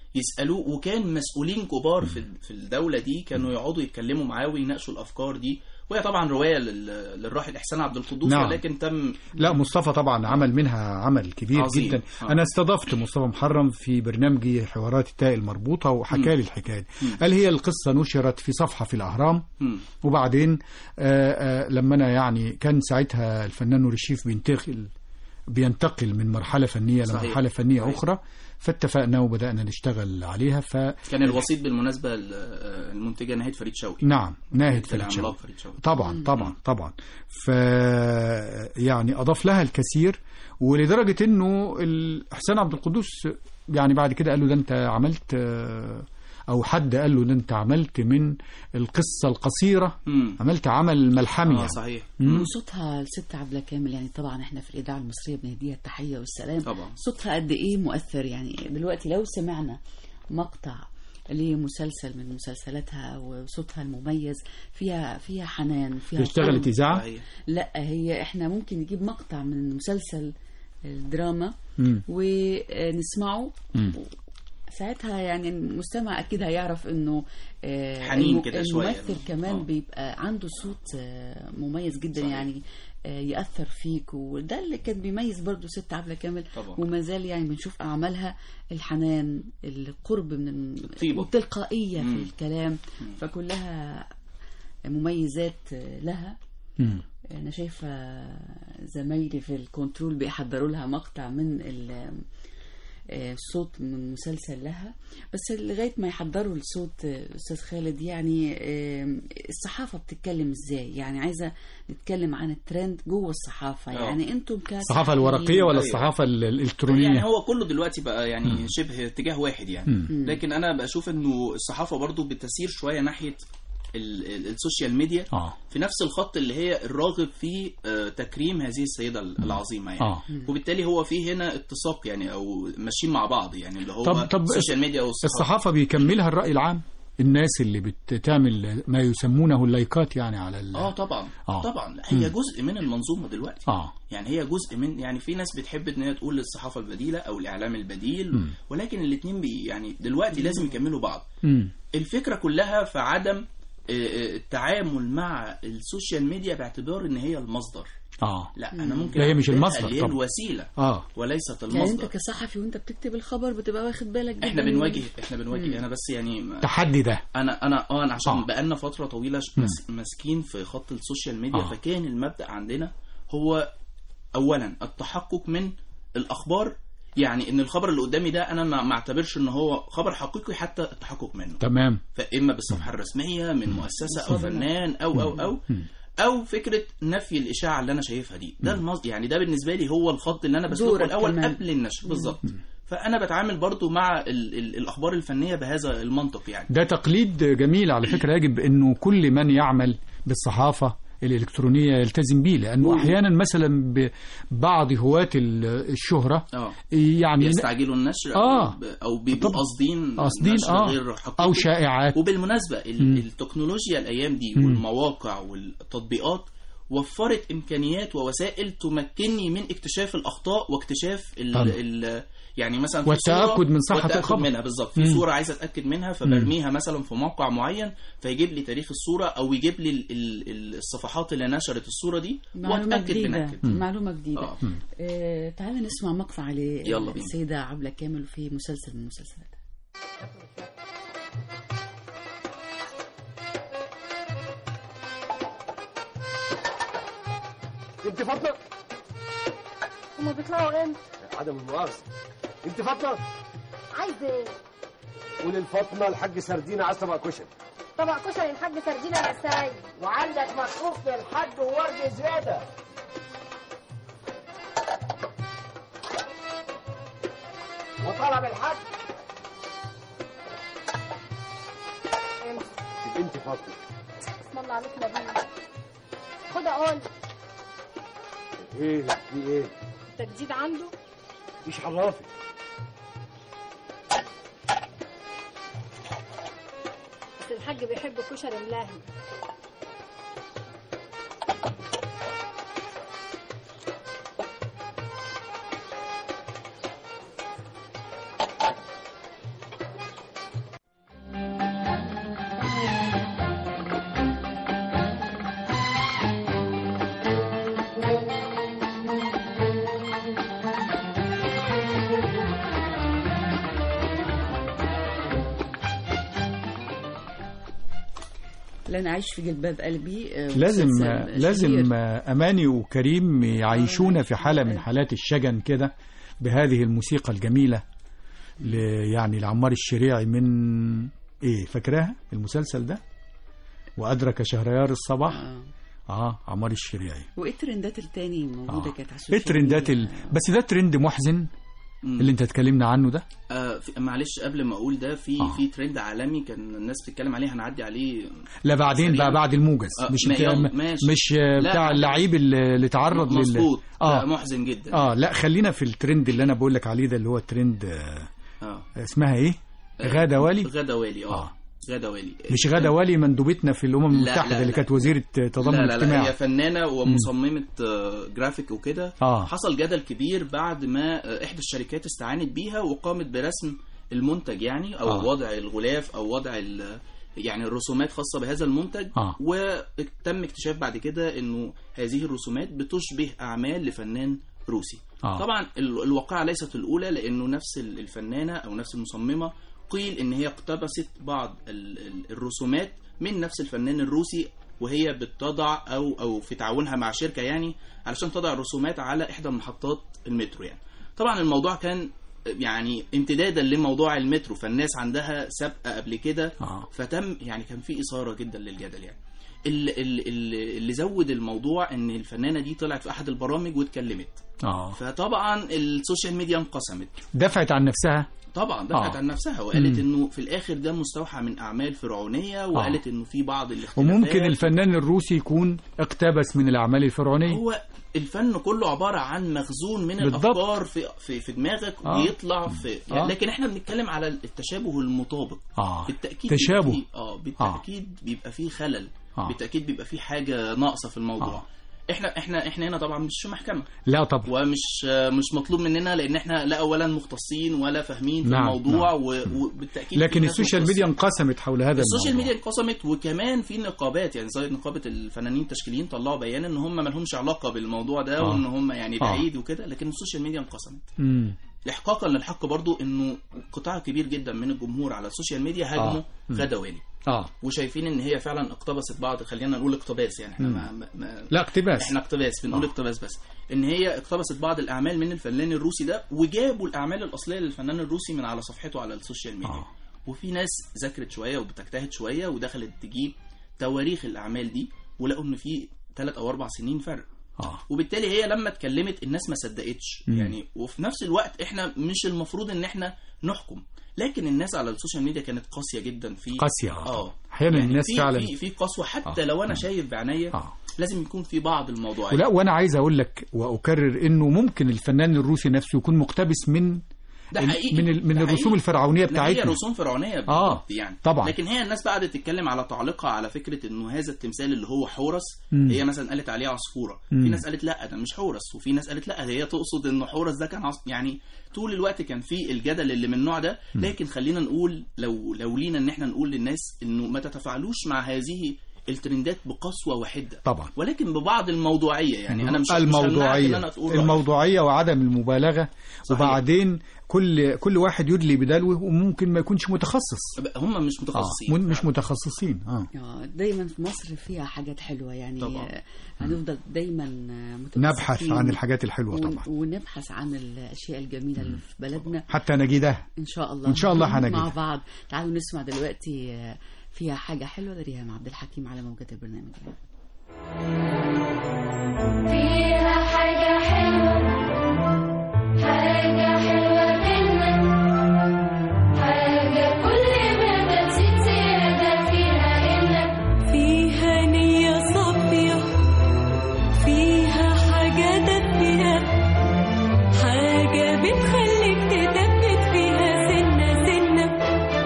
يسالوه وكان مسؤولين كبار في في الدوله دي كانوا يقعدوا يتكلموا معاه ويناقشوا الافكار دي وهي طبعا روايه لل- للراحل احسان عبد القدوس نعم. ولكن تم لا مصطفى طبعا عمل منها عمل كبير عظيم. جدا آه. انا استضفت مصطفى محرم في برنامجي حوارات التاء المربوطه وحكى لي الحكايه دي قال هي القصه نشرت في صفحه في الاهرام مم. وبعدين آه آه لما انا يعني كان ساعتها الفنان نور الشريف بينتقل بينتقل من مرحله فنيه صحيح. لمرحله فنيه صحيح. اخرى فاتفقنا وبدانا نشتغل عليها ف كان الوسيط بالمناسبه ال- المنتجه نهاد فريد شوقي نعم ناهد فريد العملاق شوقي فريد شوقي طبعا طبعا طبعا ف يعني اضاف لها الكثير ولدرجه انه ال- حسين عبد القدوس يعني بعد كده قال له ده انت عملت آه، او حد قال له ده انت عملت من القصه القصيره مم. عملت عمل ملحمي اه يعني. صحيح وصوتها الست عبلة كامل يعني طبعا احنا في الإذاعة المصرية بنهديها التحية والسلام طبعا. صوتها قد إيه مؤثر يعني دلوقتي لو سمعنا مقطع لمسلسل من مسلسلاتها وصوتها المميز فيها فيها حنان فيها اشتغلت قلب. اذاعه صحيح لا هي احنا ممكن نجيب مقطع من مسلسل الدراما مم. ونسمعه مم. ساعتها يعني المستمع اكيد هيعرف انه آه، حنين الم- كده شوية. الممثل كمان آه. بيبقى عنده صوت آه، مميز جدا صحيح. يعني آه، يأثر فيك وده اللي كان بيميز برضو ست عبلة كامل طبعا. وما زال يعني بنشوف أعمالها الحنان القرب من ال- الطيبة. والتلقائية مم. في الكلام فكلها مميزات آه، لها مم. انا شايفه زمايلي في الكنترول بيحضروا لها مقطع من ال- آه، الصوت من مسلسل لها بس لغايه ما يحضروا الصوت آه، استاذ خالد يعني آه، الصحافه بتتكلم ازاي يعني عايزه نتكلم عن الترند جوه الصحافه آه. يعني انتم الصحافه الورقيه ولا أيوة. الصحافه ال- يعني الالكترونيه هو كله دلوقتي بقى يعني شبه اتجاه واحد يعني لكن انا بشوف انه الصحافه برضو بتسير شويه ناحيه ال- ال- السوشيال ميديا اه في نفس الخط اللي هي الراغب في آه، تكريم هذه السيده العظيمه يعني آه. وبالتالي هو في هنا اتساق يعني او ماشيين مع بعض يعني اللي هو طب- طب السوشيال ميديا والصحافه الصحافه بيكملها الراي العام الناس اللي بتعمل ما يسمونه اللايكات يعني على ال... اه طبعا آه. طبعا لا، هي جزء من المنظومه دلوقتي اه يعني هي جزء من يعني في ناس بتحب ان هي تقول الصحافه البديله او الاعلام البديل ولكن الاثنين بي يعني دلوقتي لازم يكملوا بعض مم. الفكره كلها في عدم آه، آه، التعامل مع السوشيال ميديا باعتبار ان هي المصدر اه لا انا ممكن لا، هي مش أعتبرها المصدر اللي هي طبعا. الوسيله اه وليست يعني انت المصدر كصحفي وانت بتكتب الخبر بتبقى واخد بالك جدا احنا من- بنواجه احنا بنواجه انا بس يعني ما- تحدي ده انا انا اه انا عشان آه. بقالنا فتره طويله ش- مس- ماسكين في خط السوشيال ميديا آه. فكان المبدا عندنا هو اولا التحقق من الاخبار يعني ان الخبر اللي قدامي ده انا ما ما اعتبرش ان هو خبر حقيقي حتى التحقق منه تمام فاما بالصفحه الرسميه من مؤسسه او فنان او او او او فكره نفي الاشاعه اللي انا شايفها دي ده المصد يعني ده بالنسبه لي هو الخط اللي انا بسلكه دورك الاول كمان. قبل النشر بالظبط فانا بتعامل برضو مع ال ال الاخبار الفنيه بهذا المنطق يعني ده تقليد جميل على فكرة يجب أنه كل من يعمل بالصحافة الإلكترونية يلتزم به لأنه أحيانا مثلا بعض هواة ال- الشهرة اه يعني بيستعجلوا النشر آه. او, أو بيبقوا طبعا. قاصدين قاصدين نشر اه غير حقيقي أو شائعات وبالمناسبه ال- التكنولوجيا الايام دي والمواقع والتطبيقات وفرت امكانيات ووسائل تمكنني من اكتشاف الاخطاء واكتشاف ال طبعا. ال يعني مثلا في والتأكد صورة- من صحة والتأكد الخبر. منها بالظبط في مم. صوره عايز اتاكد منها فبرميها مثلا في موقع معين فيجيب لي تاريخ الصوره او يجيب لي ال- ال- ال- الصفحات اللي نشرت الصوره دي معلومة واتاكد جديدة منها معلومة جديدة آه. آه تعالى نسمع مقطع يلا بينا. للسيدة عبلة كامل في مسلسل من المسلسلات انت فاطمه هما بيطلعوا امتى؟ عدم المؤاخذه انت فاطمه عايز ايه؟ قول الفاطمه الحاج سردينه عايز طبق كشري طبق كشري الحاج سردينة يا سيد وعندك مصروف للحاج وورد زياده وطلب الحاج امسك تبقى انت فاطمه اسم الله عليك نبيل خد اقول ايه في ايه انت جديد عنده مفيش حرافي بس الحاج بيحب الكشري ملاهي لن أعيش في جلباب قلبي آه، لازم مسلسل لازم شهير. اماني وكريم يعيشونا في حاله من حالات الشجن كده بهذه الموسيقى الجميله ل يعني لعمار الشريعي من ايه فاكراها المسلسل ده وادرك شهريار الصباح آه. اه عمار الشريعي وايه الترندات التاني موجودة آه. كانت على ايه السوشيال الترندات ميديا؟ ال... بس ده ترند محزن مم. اللي انت اتكلمنا عنه ده آه في معلش قبل ما اقول ده في آه. في ترند عالمي كان الناس بتتكلم عليه هنعدي عليه لا بعدين سريعاً. بقى بعد الموجز آه، مش ما بتاع يلا، ماشي. مش آه، لا، بتاع لا. اللعيب اللي اللي اتعرض لل مظبوط اه آه. محزن جدا اه لا خلينا في الترند اللي انا بقول لك عليه ده اللي هو الترند آه اه اسمها ايه غادة والي غدا والي اه آه. غدا والي مش غادة والي مندوبتنا في الامم لا، المتحده لا، اللي لا. كانت وزيره تضامن لا لا لا اجتماعي هي فنانة ومصممة آه، جرافيك وكده آه. حصل جدل كبير بعد ما آه، إحدى الشركات استعانت بيها وقامت برسم المنتج يعني أو آه. وضع الغلاف أو وضع ال- يعني الرسومات خاصة بهذا المنتج آه. وتم اكتشاف بعد كده إنه هذه الرسومات بتشبه أعمال لفنان روسي آه. طبعا ال- الواقعة ليست الأولى لأنه نفس ال- الفنانة أو نفس المصممة قيل إن هي اقتبست بعض ال- ال- الرسومات من نفس الفنان الروسي وهي بتضع أو أو في تعاونها مع شركة يعني علشان تضع الرسومات على إحدى محطات المترو يعني طبعا الموضوع كان يعني امتدادا لموضوع المترو فالناس عندها سابقة قبل كده آه. فتم يعني كان في إثارة جدا للجدل يعني اللي, اللي, اللي زود الموضوع ان الفنانه دي طلعت في احد البرامج واتكلمت اه فطبعا السوشيال ميديا انقسمت دفعت عن نفسها طبعا دفعت آه. عن نفسها وقالت مم. انه في الاخر ده مستوحى من اعمال فرعونيه وقالت انه في بعض الاختلافات وممكن الفنان الروسي يكون اقتبس من الاعمال الفرعونيه هو الفن كله عباره عن مخزون من بالضبط. الافكار في في, في دماغك آه. بيطلع في يعني آه. لكن احنا بنتكلم على التشابه المطابق اه بالتاكيد تشابه. بيبقى فيه اه بالتاكيد بيبقى فيه خلل آه. بالتاكيد بيبقى فيه حاجه ناقصه في الموضوع آه. احنا احنا احنا هنا طبعا مش في محكمه لا طبعا ومش مش مطلوب مننا لان احنا لا اولا مختصين ولا فاهمين في نعم، الموضوع نعم. و- وبالتاكيد لكن في ناس السوشيال مختصين. ميديا انقسمت حول هذا السوشيال الموضوع ميديا انقسمت وكمان في نقابات يعني زي نقابه الفنانين التشكيليين طلعوا بيان ان هم ما لهمش علاقه بالموضوع ده آه. وان هم يعني آه. بعيد وكده لكن السوشيال ميديا انقسمت مم. احقاقا للحق برضو انه قطاع كبير جدا من الجمهور على السوشيال ميديا هاجموا آه. مم. غدا والي اه وشايفين ان هي فعلا اقتبست بعض خلينا نقول اقتباس يعني احنا مم. ما ما ما لا اقتباس احنا اقتباس بنقول آه. اقتباس بس ان هي اقتبست بعض الاعمال من الفنان الروسي ده وجابوا الاعمال الاصليه للفنان الروسي من على صفحته على السوشيال ميديا آه. وفي ناس ذاكرت شويه وبتجتهد شويه ودخلت تجيب تواريخ الاعمال دي ولقوا ان في ثلاث او اربع سنين فرق اه وبالتالي هي لما اتكلمت الناس ما صدقتش مم. يعني وفي نفس الوقت احنا مش المفروض ان احنا نحكم لكن الناس على السوشيال ميديا كانت قاسيه جدا في قاسية، آه. اه أحيانا الناس في فعلا- في في قسوه حتى آه. لو انا شايف بعينيا آه. لازم يكون في بعض الموضوعات ولا وانا عايز اقول لك واكرر انه ممكن الفنان الروسي نفسه يكون مقتبس من ده ال- حقيقي من ال- من ده الرسوم حقيقي. الفرعونيه لا، هي بتاعتنا رسوم فرعونيه آه، بالضبط يعني طبعا. لكن هي الناس قعدت تتكلم على تعليقها على فكره انه هذا التمثال اللي هو حورس مم. هي مثلا قالت عليه عصفوره مم. في ناس قالت لا ده مش حورس وفي ناس قالت لا هي تقصد انه حورس ده كان عص... يعني طول الوقت كان في الجدل اللي من النوع ده لكن خلينا نقول لو لو لينا ان احنا نقول للناس انه ما تتفاعلوش مع هذه الترندات بقسوه وحده طبعا ولكن ببعض الموضوعيه يعني انا مش مش همنعك ان الموضوعيه انا تقول رأيك. الموضوعيه وعدم المبالغه صحيح. وبعدين كل كل واحد يدلي بدلوه وممكن ما يكونش متخصص هم مش آه. متخصصين من- مش متخصصين اه آه، دايما في مصر فيها حاجات حلوة يعني طبعا. آه، هنفضل دايما آه، متمسكين نبحث عن الحاجات الحلوه ون- طبعا ونبحث عن الأشياء الجميلة اللي في بلدنا حتى نجدها إن شاء الله وإن شاء الله هنجدها. مع بعض تعالوا نسمع دلوقتي آه، فيها حاجة حلوة لريهام عبد الحكيم على موجات البرنامج فيها حاجة حلوة حاجة حلوة منك حاجة كل ما بتزيد زيادة فيها إنك فيها نية صافية فيها حاجة دافية حاجة بتخليك تثبت فيها سنة سنة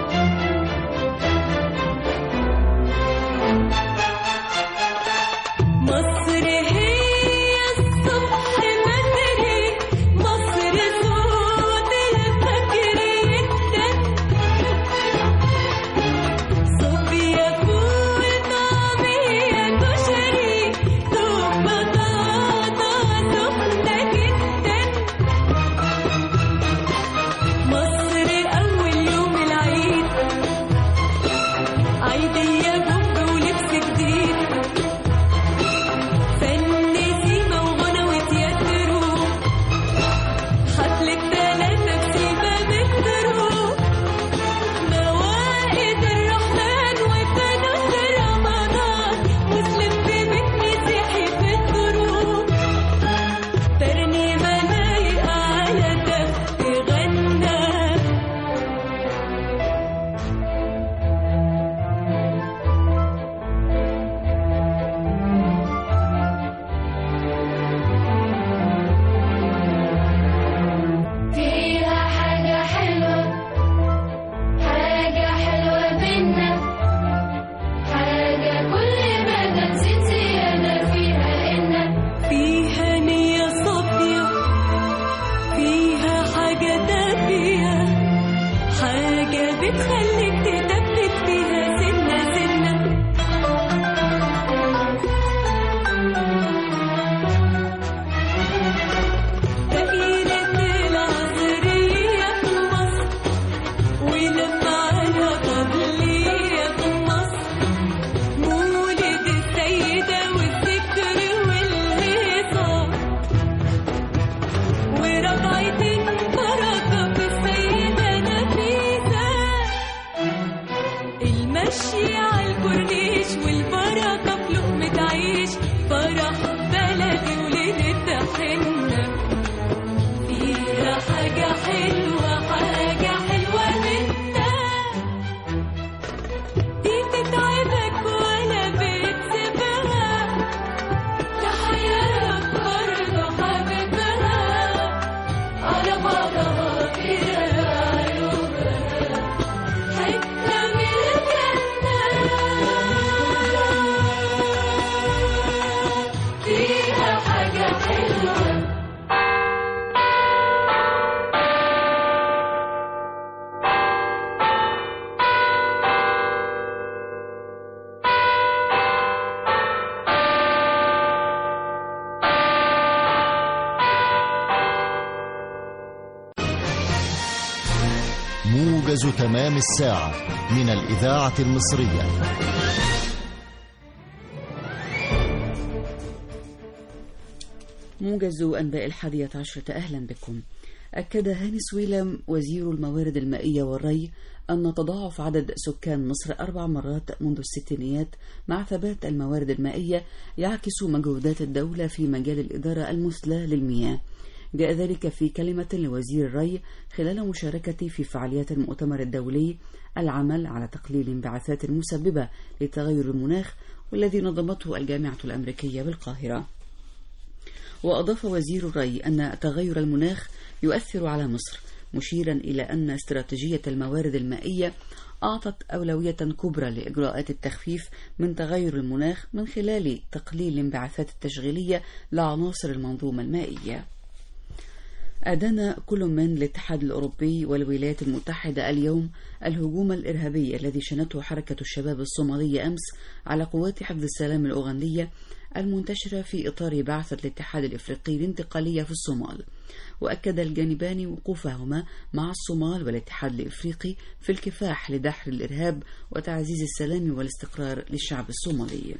مصر هي الصبح بدري مصر صوت الفجر يدن صوفيا فول طعمية كشري دوب بطاطا سخنة جدا مصر أول يوم العيد عيدية بومب ولبس فرح بلدي وليلة حنة فيها حاجة حلوة حاجة حلوة منها دي تتعبك ولا بتسيبها تحياك برضه حبيبها على بعضها كده عيوبها حتة من الجنة فيها حاجة حلوة موجز تمام الساعة من الإذاعة المصرية موجز أنباء الحادية عشرة أهلا بكم أكد هاني سويلم وزير الموارد المائية والري أن تضاعف عدد سكان مصر أربع مرات منذ الستينيات مع ثبات الموارد المائية يعكس مجهودات الدولة في مجال الإدارة المثلى للمياه جاء ذلك في كلمة لوزير الري خلال مشاركته في فعاليات المؤتمر الدولي العمل على تقليل الانبعاثات المسببة لتغير المناخ والذي نظمته الجامعة الأمريكية بالقاهرة وأضاف وزير الري أن تغير المناخ يؤثر على مصر مشيرا إلى أن استراتيجية الموارد المائية أعطت أولوية كبرى لإجراءات التخفيف من تغير المناخ من خلال تقليل الانبعاثات التشغيلية لعناصر المنظومة المائية أدان كل من الاتحاد الأوروبي والولايات المتحدة اليوم الهجوم الإرهابي الذي شنته حركة الشباب الصومالية أمس على قوات حفظ السلام الأوغندية المنتشرة في إطار بعثة الاتحاد الإفريقي الانتقالية في الصومال وأكد الجانبان وقوفهما مع الصومال والاتحاد الإفريقي في الكفاح لدحر الإرهاب وتعزيز السلام والاستقرار للشعب الصومالي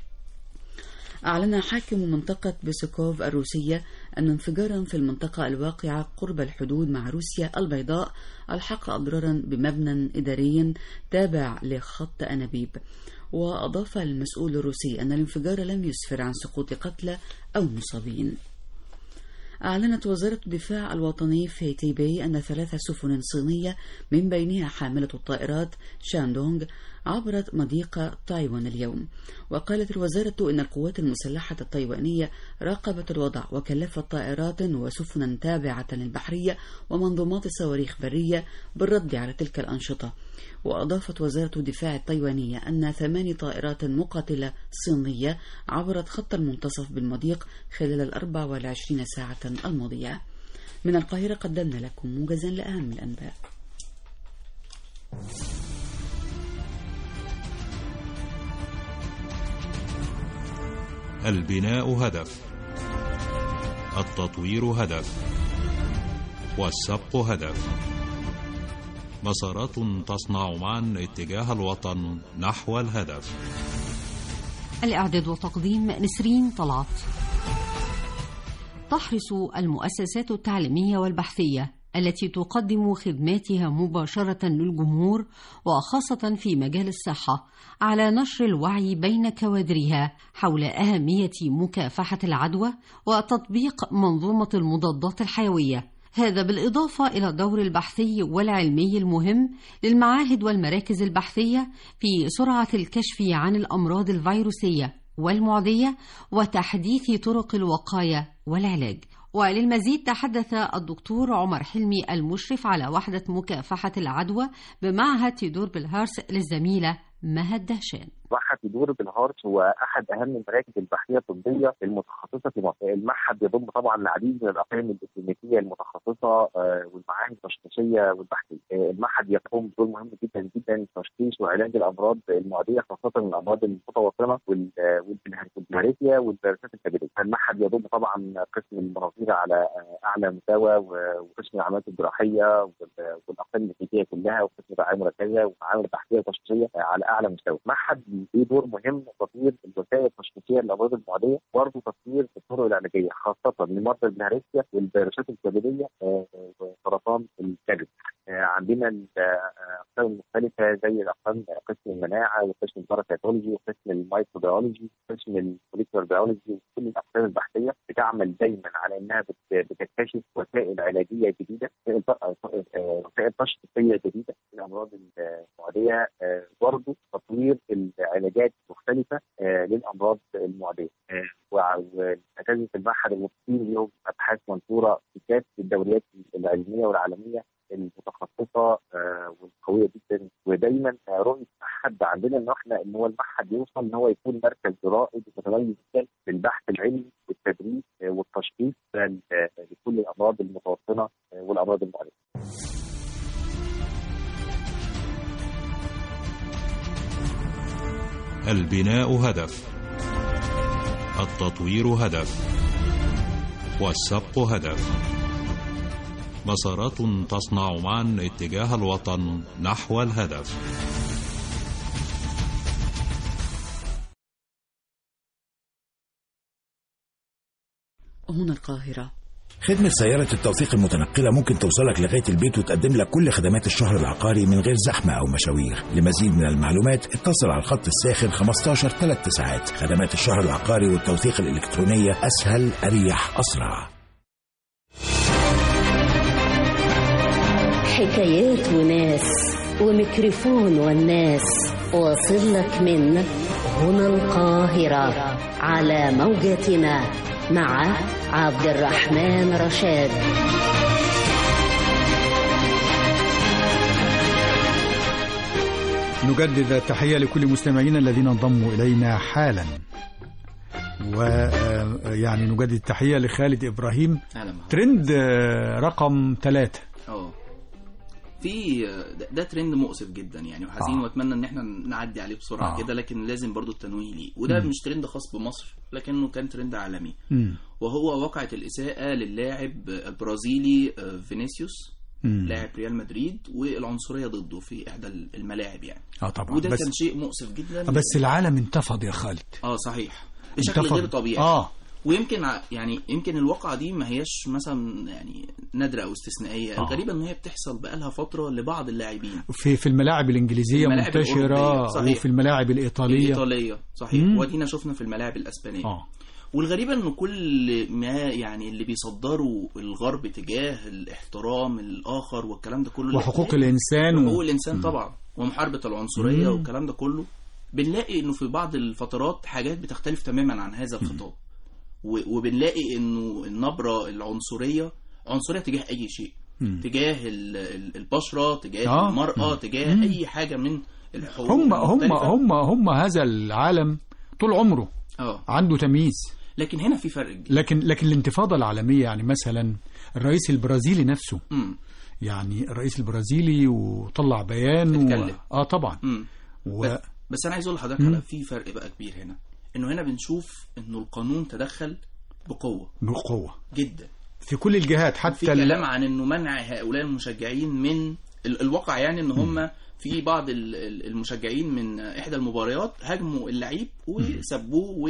أعلن حاكم منطقة بيسكوف الروسية أن انفجارا في المنطقة الواقعة قرب الحدود مع روسيا البيضاء ألحق أضرارا بمبنى إداري تابع لخط أنابيب وأضاف المسؤول الروسي أن الانفجار لم يسفر عن سقوط قتلى أو مصابين أعلنت وزارة الدفاع الوطني في تيبي أن ثلاث سفن صينية من بينها حاملة الطائرات شاندونغ عبرت مضيق تايوان اليوم وقالت الوزارة إن القوات المسلحة التايوانية راقبت الوضع وكلفت طائرات وسفنا تابعة للبحرية ومنظومات صواريخ برية بالرد على تلك الأنشطة وأضافت وزارة الدفاع التايوانية أن ثمان طائرات مقاتلة صينية عبرت خط المنتصف بالمضيق خلال الأربع والعشرين ساعة الماضية من القاهرة قدمنا لكم موجزا لأهم الأنباء البناء هدف التطوير هدف والسبق هدف مسارات تصنع معا اتجاه الوطن نحو الهدف الإعداد وتقديم نسرين طلعت تحرص المؤسسات التعليمية والبحثية التي تقدم خدماتها مباشرة للجمهور وخاصة في مجال الصحة على نشر الوعي بين كوادرها حول أهمية مكافحة العدوى وتطبيق منظومة المضادات الحيوية هذا بالإضافة إلى الدور البحثي والعلمي المهم للمعاهد والمراكز البحثية في سرعة الكشف عن الأمراض الفيروسية والمعدية وتحديث طرق الوقاية والعلاج وللمزيد تحدث الدكتور عمر حلمي المشرف على وحدة مكافحة العدوى بمعهد تيدور بالهارس للزميلة مهد دهشان معهد تدور بالهارت هو احد اهم المراكز البحثيه الطبيه المتخصصه في مصر. المعهد يضم طبعا العديد من الاقسام الاكلينيكيه المتخصصه آه، والمعاهد التشخيصيه والبحثيه. آه، المعهد يقوم بدور مهم جدا جدا في تشخيص وعلاج الامراض المعديه خاصه الامراض المتوطنه وال- آه، والبلهارسيا والفيروسات الكبديه. المعهد يضم طبعا قسم المناظير على آه، اعلى مستوى و- وقسم العمليات الجراحيه وال- والاقسام الكلينيكيه كلها وقسم الرعايه المركزه ومعامل بحثيه وتشخيصيه آه، على اعلى مستوى. معهد ليه دور مهم في تطوير الوسائل التشخيصيه للامراض المعديه برضه تطوير الطرق العلاجيه خاصه لمرضى البلهارسيا والفيروسات الكبديه آه، وسرطان الكبد. آه، آه، عندنا الاقسام المختلفه زي الاقسام قسم المناعه وقسم الباراسيتولوجي وقسم الميكروبيولوجي وقسم الموليكولر بيولوجي وكل الاقسام البحثيه بتعمل دايما على انها بت- بتكتشف وسائل علاجيه جديده وسائل ط- آه، وسائل تشخيصيه جديده للامراض المعديه آه، برضه تطوير العلاجات المختلفه آه، للامراض المعديه آه، وع- واساتذه المعهد المصري لهم ابحاث منشوره في كافه الدوريات العلميه والعالميه المتخصصه آه، والقويه جدا ودايما آه، رؤيه المعهد عندنا ان احنا ان هو المعهد يوصل ان هو يكون مركز رائد متميز جدا في البحث العلمي والتدريس آه، والتشخيص آه، لكل الامراض المتوطنه آه، والامراض المعديه. البناء هدف التطوير هدف والسبق هدف مسارات تصنع معا اتجاه الوطن نحو الهدف هنا القاهرة خدمة سيارة التوثيق المتنقلة ممكن توصلك لغاية البيت وتقدم لك كل خدمات الشهر العقاري من غير زحمة أو مشاوير لمزيد من المعلومات اتصل على الخط الساخن 15 3 ساعات خدمات الشهر العقاري والتوثيق الإلكترونية أسهل أريح أسرع حكايات وناس وميكروفون والناس واصل لك من هنا القاهرة على موجتنا مع عبد الرحمن رشاد نجدد التحية لكل مستمعينا الذين انضموا إلينا حالا ويعني نجدد التحية لخالد إبراهيم أهلا بحضرتك. ترند آه، رقم ثلاثة اه في ده, ده ترند مؤسف جدا يعني وحزين آه. واتمنى ان احنا نعدي عليه بسرعه آه. كده لكن لازم برضو التنويه ليه وده مم. مش ترند خاص بمصر لكنه كان ترند عالمي مم. وهو واقعة الإساءة للاعب البرازيلي آه، فينيسيوس مم. لاعب ريال مدريد والعنصرية ضده في إحدى الملاعب يعني اه طبعا وده بس كان شيء مؤسف جدا بس العالم انتفض يا خالد اه صحيح بشكل انتفض. غير طبيعي اه ويمكن ع- يعني يمكن الواقعة دي ما هياش مثلا يعني نادرة أو استثنائية آه. الغريبة إن هي بتحصل بقالها فترة لبعض اللاعبين في في الملاعب الإنجليزية الملاعب منتشرة الأوروبية، صحيح. وفي الملاعب الإيطالية الإيطالية صحيح مم. ودينا شفنا في الملاعب الأسبانية اه والغريبة ان كل ما يعني اللي بيصدروا الغرب تجاه الاحترام الاخر والكلام ده كله وحقوق الإنسان و- وحقوق الانسان طبعا ومحاربة العنصرية مم. والكلام ده كله بنلاقي انه في بعض الفترات حاجات بتختلف تماما عن هذا الخطاب و- وبنلاقي انه النبرة العنصرية عنصرية تجاه اي شيء مم. تجاه ال- ال- البشرة تجاه آه. المرأة مم. تجاه مم. اي حاجة من الحقوق هم هم المختلفة. هم هم هذا العالم طول عمره اه عنده تمييز لكن هنا في فرق كبير. لكن لكن الانتفاضة العالمية يعني مثلا الرئيس البرازيلي نفسه مم. يعني الرئيس البرازيلي وطلع بيان و... اتكلم. اه طبعا مم. و... بس, بس انا عايز اقول لحضرتك مم. على في فرق بقى كبير هنا انه هنا بنشوف انه القانون تدخل بقوه بقوة جدا في كل الجهات في حتى ال- كلام عن انه منع هؤلاء المشجعين من ال- الواقع يعني ان هم في بعض ال- ال- المشجعين من احدى المباريات هاجموا اللعيب وسبوه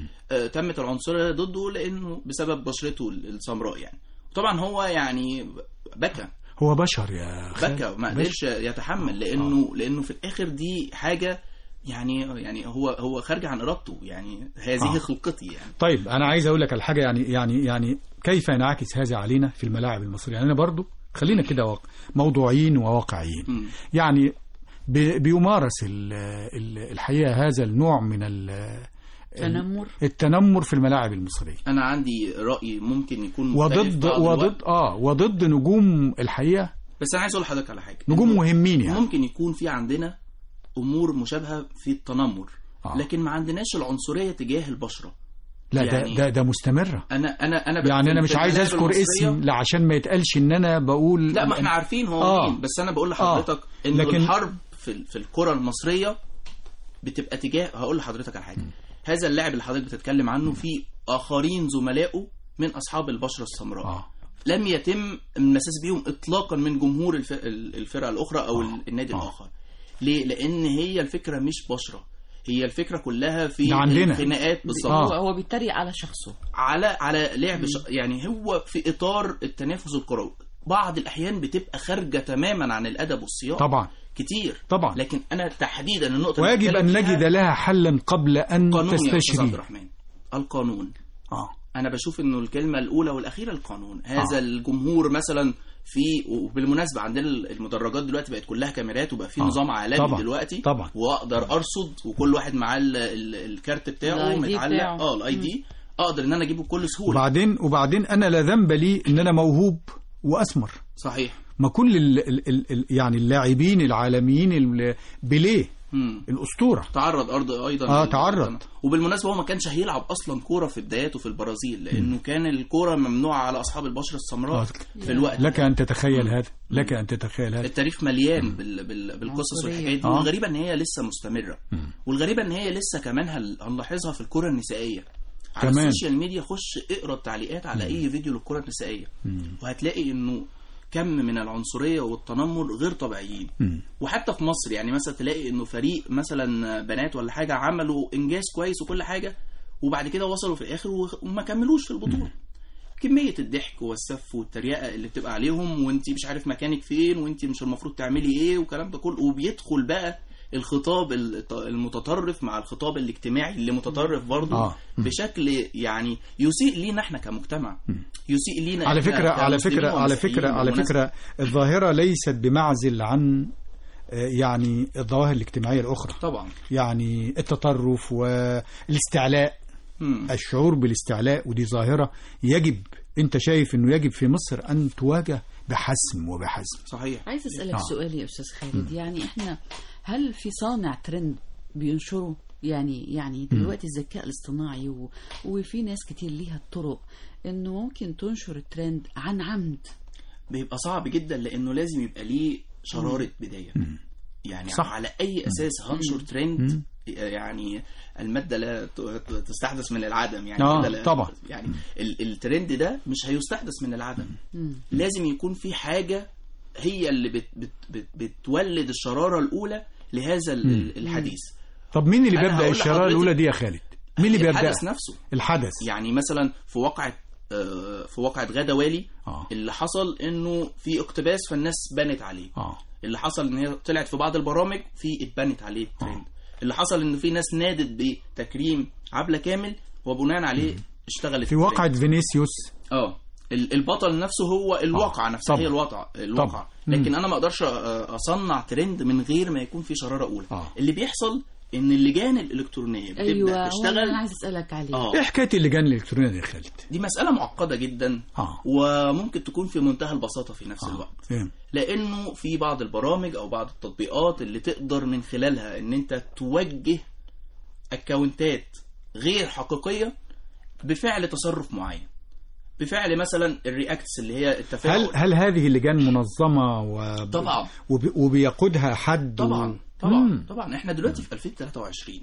وتمت العنصريه ضده لانه بسبب بشرته السمراء يعني طبعا هو يعني بكى هو بشر يا خالد بكى ما بشر. قدرش يتحمل لانه لانه في الاخر دي حاجه يعني يعني هو هو خارج عن ارادته يعني هذه آه. خلقتي يعني طيب انا عايز اقول لك على حاجه يعني يعني يعني كيف ينعكس هذا علينا في الملاعب المصريه يعني انا برضو خلينا كده واقع موضوعيين وواقعيين مم. يعني بي- بيمارس ال- ال- الحقيقه هذا النوع من ال- تنمر التنمر في الملاعب المصريه انا عندي راي ممكن يكون مختلف وضد بعض وضد الوقت. اه وضد نجوم الحقيقه بس انا عايز اقول لحضرتك على حاجه نجوم إنه مهمين يعني ممكن يكون في عندنا امور مشابهه في التنمر آه. لكن ما عندناش العنصريه تجاه البشره لا يعني- ده ده ده مستمره انا انا انا يعني انا في مش عايز الملاعب اذكر المصرية- اسم لا عشان ما يتقالش ان انا بقول لا ما احنا عارفين هو آه. مين بس انا بقول لحضرتك آه. ان لكن- الحرب في في الكره المصريه بتبقى تجاه هقول لحضرتك على حاجه هذا اللاعب اللي حضرتك بتتكلم عنه في اخرين زملائه من اصحاب البشره السمراء آه. لم يتم المساس بيهم اطلاقا من جمهور الف- الفرقه الاخرى او آه. النادي آه. الاخر ليه لان هي الفكره مش بشره هي الفكره كلها في ده عندنا. الخناقات بالظبط آه. هو هو بيتريق على شخصه على على لعب ش... يعني هو في اطار التنافس الكروي بعض الاحيان بتبقى خارجه تماما عن الادب والسياق طبعا كتير طبعا لكن انا تحديدا النقطه اللي ويجب بتكلم أن فيها نجد لها حلا قبل أن قانون يا استاذ عبد تستشري الرحمن القانون آه. انا بشوف انه الكلمه الاولى والاخيره القانون هذا آه. آه. الجمهور مثلا في وبالمناسبه عندنا المدرجات دلوقتي بقت كلها كاميرات وبقى في آه. نظام عالمي طبعا. دلوقتي طبعا. واقدر ارصد وكل واحد معاه ال- ال- الكارت بتاعه ال ID متعلق بتاعه. اه الاي دي اقدر ان انا اجيبه بكل سهوله وبعدين وبعدين أنا لا ذنب لي إن أنا موهوب وأسمر صحيح ما كل ال ال ال ال يعني اللاعبين العالميين ال- بيليه مم. الأسطورة تعرض ارض ايضا آه، لل- تعرض. وبالمناسبه هو ما كانش هيلعب اصلا كوره في بداياته في البرازيل لانه كان الكوره ممنوعه على اصحاب البشره السمراء آه. في الوقت لك أن تتخيل هذا لك أن تتخيل هذا التاريخ مليان بال... بال... بالقصص عنصرية. والحكايات دي آه. والغريبه ان هي لسه مستمره والغريبه ان هي لسه كمان هل... هنلاحظها في الكره النسائيه على كمان. السوشيال ميديا خش اقرا التعليقات على اي فيديو للكره النسائيه وهتلاقي انه كم من العنصريه والتنمر غير طبيعيين وحتى في مصر يعني مثلا تلاقي انه فريق مثلا بنات ولا حاجه عملوا انجاز كويس وكل حاجه وبعد كده وصلوا في الاخر وخ- وما كملوش في البطوله كمية الضحك والسف والتريقة اللي بتبقى عليهم وانت مش عارف مكانك فين وانت مش المفروض تعملي ايه والكلام ده كله وبيدخل بقى الخطاب الت- المتطرف مع الخطاب الاجتماعي اللي متطرف برضه آه. بشكل يعني يسيء لينا احنا كمجتمع يسيء لينا على إحنا فكرة على كمسلمين فكرة على ومسيحيين فكرة على بالمناسبة. فكرة الظاهرة ليست بمعزل عن آه، يعني الظواهر الاجتماعية الأخرى طبعا يعني التطرف والاستعلاء مم. الشعور بالاستعلاء ودي ظاهرة يجب انت شايف انه يجب في مصر ان تواجه بحسم وبحزم صحيح عايز اسالك آه. سؤال يا استاذ خالد يعني احنا هل في صانع ترند بينشره يعني يعني دلوقتي الذكاء الاصطناعي و... وفي ناس كتير ليها الطرق انه ممكن تنشر الترند عن عمد بيبقى صعب جدا لانه لازم يبقى ليه شرارة بداية يعني صح. صح. على اي اساس هنشر ترند يعني المادة لا ت- ت- تستحدث من العدم يعني آه، كده لا- طبعا. يعني ال- الترند ده مش هيستحدث من العدم لازم يكون في حاجة هي اللي بت بت بت بتولد الشرارة الأولى لهذا ال- الحديث طب مين اللي أنا بيبدأ هقول الشرارة لحضرتك- الأولى دي يا خالد مين اللي بيبدأ الحدث نفسه الحدث يعني مثلا في واقعة آه، في واقعة غادة والي آه. اللي حصل انه في اقتباس فالناس بنت عليه آه. اللي حصل ان هي طلعت في بعض البرامج في اتبنت عليه ترند اللي حصل ان في ناس نادت بتكريم عبلة كامل وبناء عليه اشتغلت في واقعة فينيسيوس اه ال- البطل نفسه هو الواقع آه، نفسها طبعا. هي الواقع الواقع طبعا. لكن مم. انا ما اقدرش أ- اصنع ترند من غير ما يكون في شراره اولى آه. اللي بيحصل ان اللجان الالكترونيه بتبدا ايوه هو تشتغل انا عايز اسالك عليه اه ايه حكاية اللجان الإلكترونية دي يا خالد دي مسألة معقدة جدا آه. وممكن تكون في منتهى البساطة في نفس آه. الوقت فهم. لأنه في بعض البرامج أو بعض التطبيقات اللي تقدر من خلالها إن أنت توجه أكونتات غير حقيقية بفعل تصرف معين بفعل مثلا الرياكتس اللي هي التفاعل هل هل هذه اللجان منظمة و... طبعا. وب... وبيقودها حد طبعا و... طبعا مم. طبعا احنا دلوقتي في 2023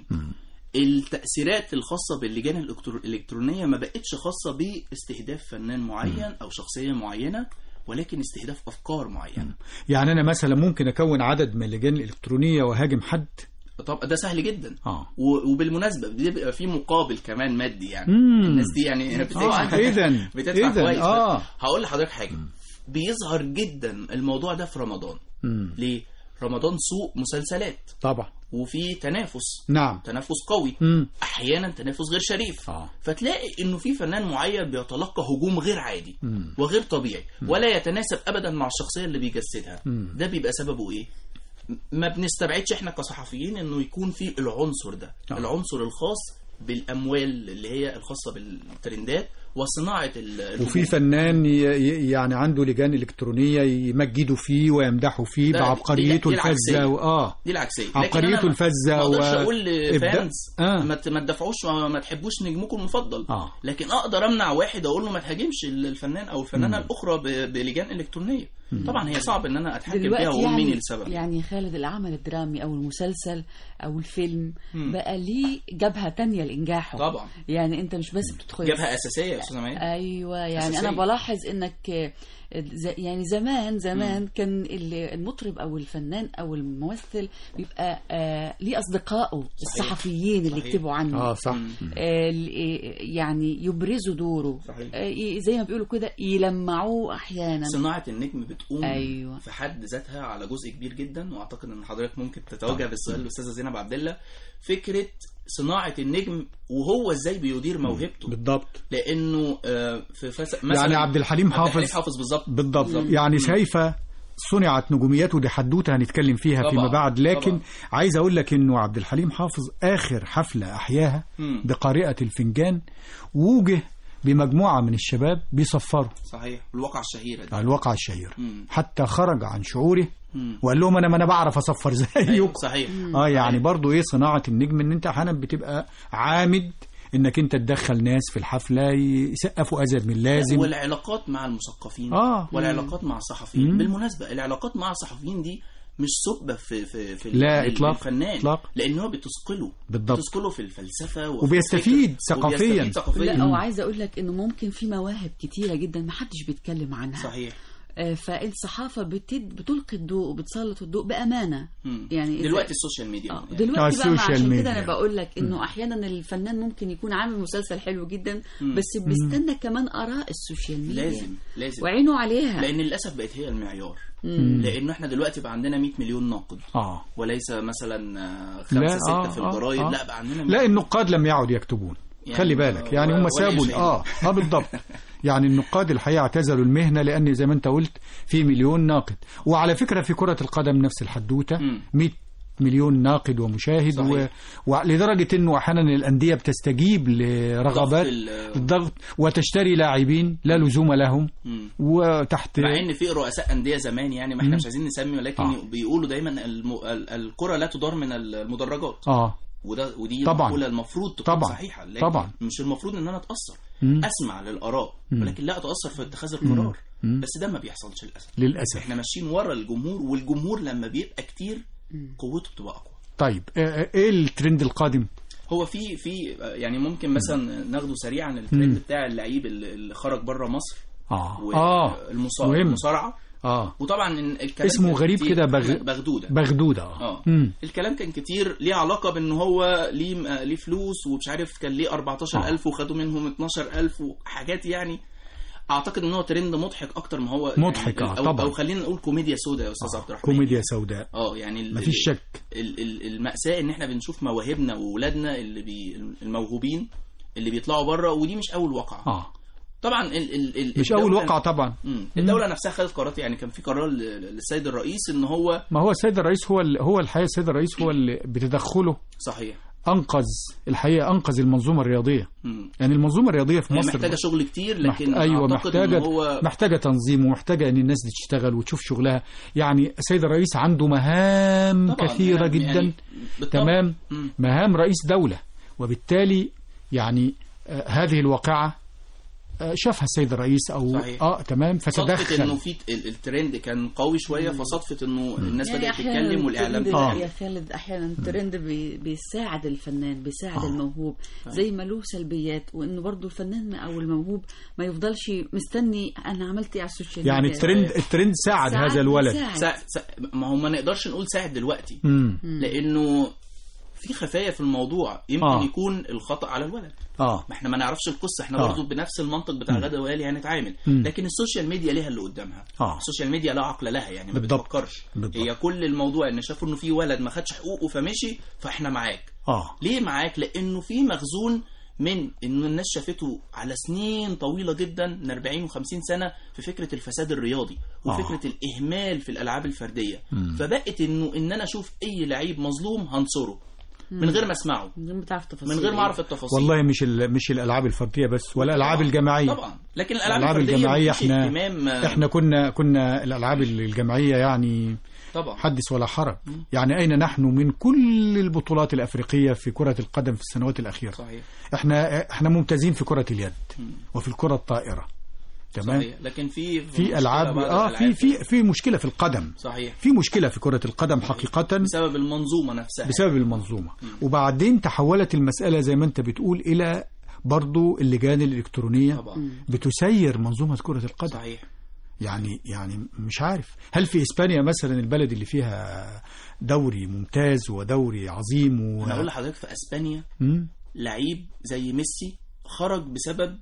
التأثيرات الخاصة باللجان الإلكترو- الإلكترونية ما بقتش خاصة باستهداف فنان معين أو شخصية معينة ولكن استهداف أفكار معينة يعني أنا مثلا ممكن أكون عدد من اللجان الإلكترونية وهاجم حد طب ده سهل جدا آه. و- وبالمناسبة بيبقى في مقابل كمان مادي يعني مم. الناس دي يعني آه، بتدفع إذن بتدفع إذن كويس آه هقول لحضرتك حاجة بيظهر جدا الموضوع ده في رمضان مم. ليه؟ رمضان سوق مسلسلات طبعا وفي تنافس نعم تنافس قوي مم. احيانا تنافس غير شريف آه. فتلاقي انه في فنان معين بيتلقى هجوم غير عادي مم. وغير طبيعي ولا يتناسب ابدا مع الشخصيه اللي بيجسدها مم. ده بيبقى سببه ايه م- ما بنستبعدش احنا كصحفيين انه يكون في العنصر ده آه. العنصر الخاص بالاموال اللي هي الخاصه بالترندات وصناعه ال- وفي الهجوم. فنان ي- ي- يعني عنده لجان إلكترونية يمجدوا فيه ويمدحوا فيه ده- بعبقريته دي- دي العكسية. الفذة وآه دي العكسيه لكن عبقريته أنا ما- الفذة ما و- اقدرش اقول إبداع. لفانز آه. ما ت- ما تدفعوش ما, ما تحبوش نجمكم المفضل آه. لكن اقدر امنع واحد اقول له ما تهاجمش ال- الفنان او الفنانه مم. الاخرى ب- بلجان الكترونيه طبعا هي صعب ان انا اتحكم فيها دلوقتي واقول يعني مين السبب يعني يا خالد العمل الدرامي او المسلسل او الفيلم مم. بقى ليه جبهه تانية لانجاحه طبعا. يعني انت مش بس بتدخل جبهه اساسيه يا استاذه مي ايوه يعني أساسية. انا بلاحظ انك آه، ز- يعني زمان زمان كان ال- المطرب او الفنان او الممثل بيبقى آه ليه اصدقائه الصحفيين اللي صحيح. يكتبوا عنه اه صح آه، ال- آه، يعني يبرزوا دوره صحيح. آه، ي- زي ما بيقولوا كده يلمعوه احيانا صناعه النجم بتقوم أيوة. في حد ذاتها على جزء كبير جدا واعتقد ان حضرتك ممكن تتوجه بالسؤال للاستاذه زينب عبد الله فكره صناعه النجم وهو ازاي بيدير موهبته بالضبط لانه آه، في فس... مثلا يعني عبد الحليم عبد الحليم حافظ حافظ بالظبط بالضبط يعني كيف صنعت نجوميته دي حدوته هنتكلم فيها طبعا، فيما بعد لكن طبعا. عايز اقول لك انه عبد الحليم حافظ اخر حفله احياها مم. بقارئه الفنجان ووجه بمجموعه من الشباب بيصفروا صحيح الواقع الشهيره دي على الواقع الشهير مم. حتى خرج عن شعوره مم. وقال لهم انا ما انا بعرف اصفر زيكم أيوة، صحيح اه يعني برضو ايه صناعه النجم ان انت احيانا بتبقى عامد انك انت تدخل ناس في الحفله يسقفوا ازيد من اللازم والعلاقات مع المثقفين آه. والعلاقات مع الصحفيين مم. بالمناسبه العلاقات مع الصحفيين دي مش سبة في في في لا، ال- إطلاق، الفنان إطلاق. لان هو بتثقله بالضبط. بتثقله في الفلسفه وفي وبيستفيد الفكر، ثقافياً. وبيستفيد ثقافيا لا وعايزه اقول لك انه ممكن في مواهب كتيره جدا ما حدش بيتكلم عنها صحيح آه، فالصحافه بتد... بتلقي الضوء وبتسلط الضوء بامانه مم. يعني إذا- دلوقتي السوشيال ميديا آه، يعني. دلوقتي بقى السوشيال ما عشان ميديا. كده انا بقول لك انه احيانا الفنان ممكن يكون عامل مسلسل حلو جدا مم. بس بيستنى كمان اراء السوشيال ميديا لازم لازم وعينه عليها لان للاسف بقت هي المعيار مم. لانه احنا دلوقتي بقى عندنا 100 مليون ناقد اه وليس مثلا آه، لا، خمسة ستة آه، في آه، الجرايد آه. لا بقى عندنا لا النقاد لم يعد يكتبون يعني خلي بالك يعني و- هم ولا سابوا يشهدون. اه اه بالضبط يعني النقاد الحقيقه اعتزلوا المهنه لان زي ما انت قلت في مليون ناقد وعلى فكره في كره القدم نفس الحدوته مم. 100 مليون ناقد ومشاهد و... صحيح. ولدرجه انه احيانا الانديه بتستجيب لرغبات ضغط ال- الضغط وتشتري لاعبين لا لزوم لهم مم. وتحت مع ان في رؤساء انديه زمان يعني ما احنا مم. مش عايزين نسمي ولكن آه. بيقولوا دايما الم... ال- الكره لا تدار من المدرجات اه وده ودي طبعاً. مقوله المفروض تكون طبعاً. صحيحه لكن طبعاً. مش المفروض ان انا اتاثر مم. اسمع للاراء مم. ولكن لا اتاثر في اتخاذ القرار مم. بس ده ما بيحصلش للاسف للاسف احنا ماشيين ورا الجمهور والجمهور لما بيبقى كتير قوته بتبقى اقوى طيب آه، ايه الترند القادم هو في في يعني ممكن مثلا ناخده سريعا الترند مم. بتاع اللعيب اللي اللي خرج بره مصر اه اه والمصارعه مهم. المصارعه اه وطبعا الكلام اسمه كان غريب كتير- كده بغ... بغدوده بغدوده اه مم. الكلام كان كتير ليه علاقه بان هو ليه آه، ليه فلوس ومش عارف كان ليه 14000 وخدوا منهم 12000 وحاجات يعني اعتقد ان هو ترند مضحك اكتر ما هو مضحك، يعني آه، أو, طبعا. او خلينا نقول كوميديا سودا يا استاذ عبد الرحمن كوميديا سوداء اه يعني ال- مفيش شك ال- ال- المأساة ان احنا بنشوف مواهبنا واولادنا اللي بي الموهوبين اللي بيطلعوا بره ودي مش اول واقعة اه طبعا ال ال ال مش الدولة- اول واقعه طبعا مم. الدولة نفسها خدت قرارات يعني كان في قرار ل- للسيد الرئيس ان هو ما هو السيد الرئيس هو ال- هو الحقيقه السيد الرئيس هو اللي بتدخله صحيح انقذ الحقيقه انقذ المنظومه الرئيسيه مم. يعني المنظومه الرياضيه في هي مصر محتاجة شغل كتير لكن محت... ايوه اعتقد محتاجه ان هو محتاجه تنظيم ومحتاجه ان الناس دي تشتغل وتشوف شغلها يعني السيد الرئيس عنده مهام طبعاً، كثيره يعني- جدا يعني بالطبع. تمام مم. مهام رئيس دوله وبالتالي يعني آه هذه الواقعه آه شافها السيد الرئيس او صحيح. اه تمام صدفة انه فتدخل في ال- الترند كان قوي شوية فصدفة انه الناس يعني بدأت احيانا تتكلم والاعلام الترند آه. يا خالد احيانا الترند بي- بيساعد الفنان بيساعد آه. الموهوب زي ما له سلبيات وانه برضو الفنان او الموهوب ما يفضلش مستني انا عملت ايه على السوشيال يعني ميديا. الترند الترند ساعد ساعد هذا الولد بيساعد. سا... سا... ما هو ما نقدرش نقول ساعد دلوقتي امم لانه في خفايا في الموضوع يمكن آه. يكون الخطأ على الولد اه ما احنا ما نعرفش القصه احنا آه. برضو بنفس المنطق بتاع غدا ويالي هنتعامل مم. لكن السوشيال ميديا ليها اللي قدامها آه. السوشيال ميديا لا عقل لها يعني ما بالضبط. بتفكرش بالضبط. هي كل الموضوع ان شافوا انه في ولد ما خدش حقوقه فمشي فاحنا معاك اه ليه معاك لانه في مخزون من انه الناس شافته على سنين طويله جدا من 40 و50 سنه في فكره الفساد الرياضي وفكره آه. الاهمال في الالعاب الفرديه مم. فبقت انه ان انا اشوف اي لعيب مظلوم هنصره من غير ما اسمعه من غير ما تعرف تفاصيل من غير ما إيه. اعرف التفاصيل والله مش ال... مش الالعاب الفرديه بس ولا الالعاب طبعاً. الجماعيه طبعا لكن الالعاب, الالعاب الفرديه الجماعيه مفيش احنا اهتمام آه، احنا كنا كنا الالعاب الجماعيه يعني طبعا حدث ولا حرج يعني اين نحن من كل البطولات الافريقيه في كره القدم في السنوات الاخيره صحيح احنا احنا ممتازين في كره اليد وفي الكره الطائره تمام صحيح لكن في في مشكلة العاب بعض اه في الألعاب في في مشكله في القدم صحيح في مشكله في كره القدم حقيقه بسبب المنظومه نفسها بسبب المنظومه وبعدين تحولت المساله زي ما انت بتقول الى برضو اللجان الالكترونيه طبعا بتسير منظومه كره القدم صحيح يعني يعني مش عارف هل في اسبانيا مثلا البلد اللي فيها دوري ممتاز ودوري عظيم و... انا اقول لحضرتك في اسبانيا مم؟ لعيب زي ميسي خرج بسبب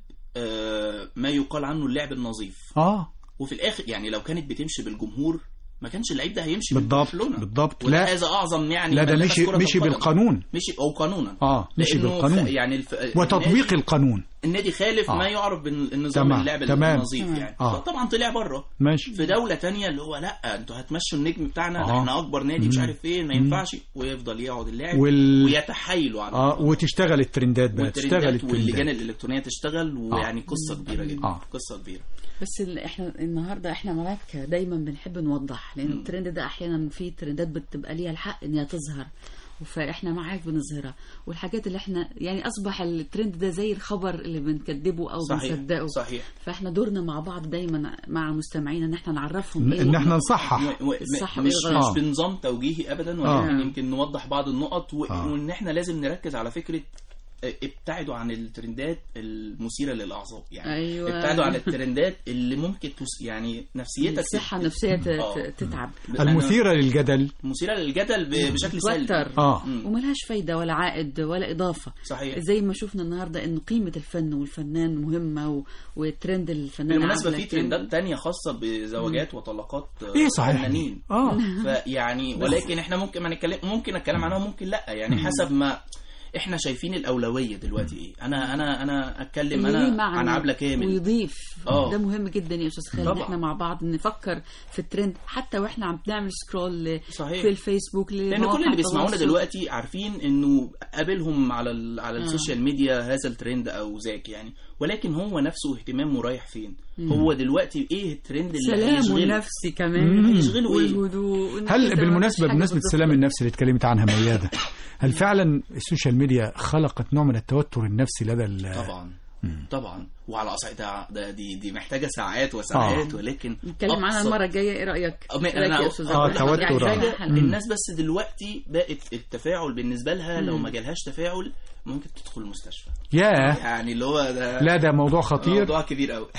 آه، ما يقال عنه اللعب النظيف اه وفي الاخر يعني لو كانت بتمشي بالجمهور ما كانش اللعيب ده هيمشي بالضبط برشلونة. بالضبط وده لا هذا اعظم يعني لا ده من مشي كرة مشي القدم. بالقانون مشي او قانونا اه مشي لأنه بالقانون ف- يعني الف... وتطبيق النادي- القانون النادي خالف آه. ما يعرف بالنظام تمام، اللعب تمام. النظيف يعني آه. طبعا طلع بره ماشي في دولة تانية اللي هو لا انتوا هتمشوا النجم بتاعنا ده آه. احنا اكبر نادي مش مم. عارف فين ما مم. ينفعش ويفضل يقعد اللاعب وال- ويتحايلوا على اه وتشتغل الترندات بقى تشتغل والترندات واللجان الترندات الالكترونيه تشتغل ويعني قصه كبيره جدا آه. قصه كبيره بس ال- احنا النهارده احنا معاك دايما بنحب نوضح لان الترند ده احيانا في ترندات بتبقى ليها الحق ان هي تظهر فاحنا معاك بنظهرها والحاجات اللي احنا يعني اصبح الترند ده زي الخبر اللي بنكذبه او صحيح بنصدقه صحيح فاحنا دورنا مع بعض دايما مع مستمعينا ان احنا نعرفهم ان احنا نصحح و- و- الصح مش والغلط. مش آه. بنظام توجيهي ابدا آه. ولكن يمكن نوضح بعض النقط و... آه. وان احنا لازم نركز على فكره اه، ابتعدوا عن الترندات المثيره للاعصاب يعني أيوة. ابتعدوا عن الترندات اللي ممكن تس... يعني نفسيتك الصحه النفسيه ت- آه. ت- تتعب المثيره للجدل مثيره للجدل ب... بشكل سلبي توتر اه مم. وملهاش فايده ولا عائد ولا اضافه صحيح زي ما شفنا النهارده ان قيمه الفن والفنان مهمه و... وترند الفنان بالمناسبة عبلة في كامل. ترندات تانية خاصة بزواجات وطلقات آه، ايه صحيح فنانين اه فيعني ولكن احنا ممكن ما نتكلم ممكن اتكلم عنها ممكن لا يعني حسب ما احنا شايفين الاولويه دلوقتي ايه انا انا انا اتكلم اللي ليه انا معنى عن عبله كامل ويضيف آه. ده مهم جدا يا استاذ خالد طبعا. احنا مع بعض نفكر في الترند حتى واحنا عم بنعمل سكرول صحيح. في الفيسبوك لان لمواقع كل اللي بيسمعونا التواصل. دلوقتي عارفين انه قابلهم على ال على آه. السوشيال ميديا هذا الترند او ذاك يعني ولكن هو نفسه اهتمامه رايح فين مم. هو دلوقتي ايه الترند اللي سلامه هيشغله النفسي كمان مم. هيشغله ايه والهدوء وإن هل كده بالمناسبة مفيش حاجة بمناسبة بتضيف السلام لك. النفسي اللي اتكلمت عنها ميادة هل فعلا السوشيال ميديا خلقت نوع من التوتر النفسي لدى ال- طبعا طبعا وعلى أصع ده, ده دي دي محتاجه ساعات وساعات آه. ولكن نتكلم عنها أبسط- المره الجايه ايه رايك؟ أه، إيه انا رأيك يا أقول- أستاذ أقول عبد توتر، الرحمن؟ آه. يعني حاجه حاجة- الناس بس دلوقتي بقت التفاعل بالنسبه لها لو مم. ما جالهاش تفاعل ممكن تدخل المستشفى ياه يعني اللي هو ده لا ده موضوع خطير موضوع كبير قوي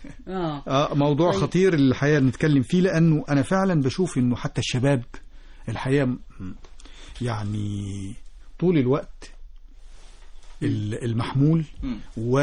اه آه موضوع طيب. خطير الحقيقة نتكلم فيه لأنه أنا فعلا بشوف إنه حتى الشباب الحقيقة م- يعني طول الوقت ال- المحمول مم.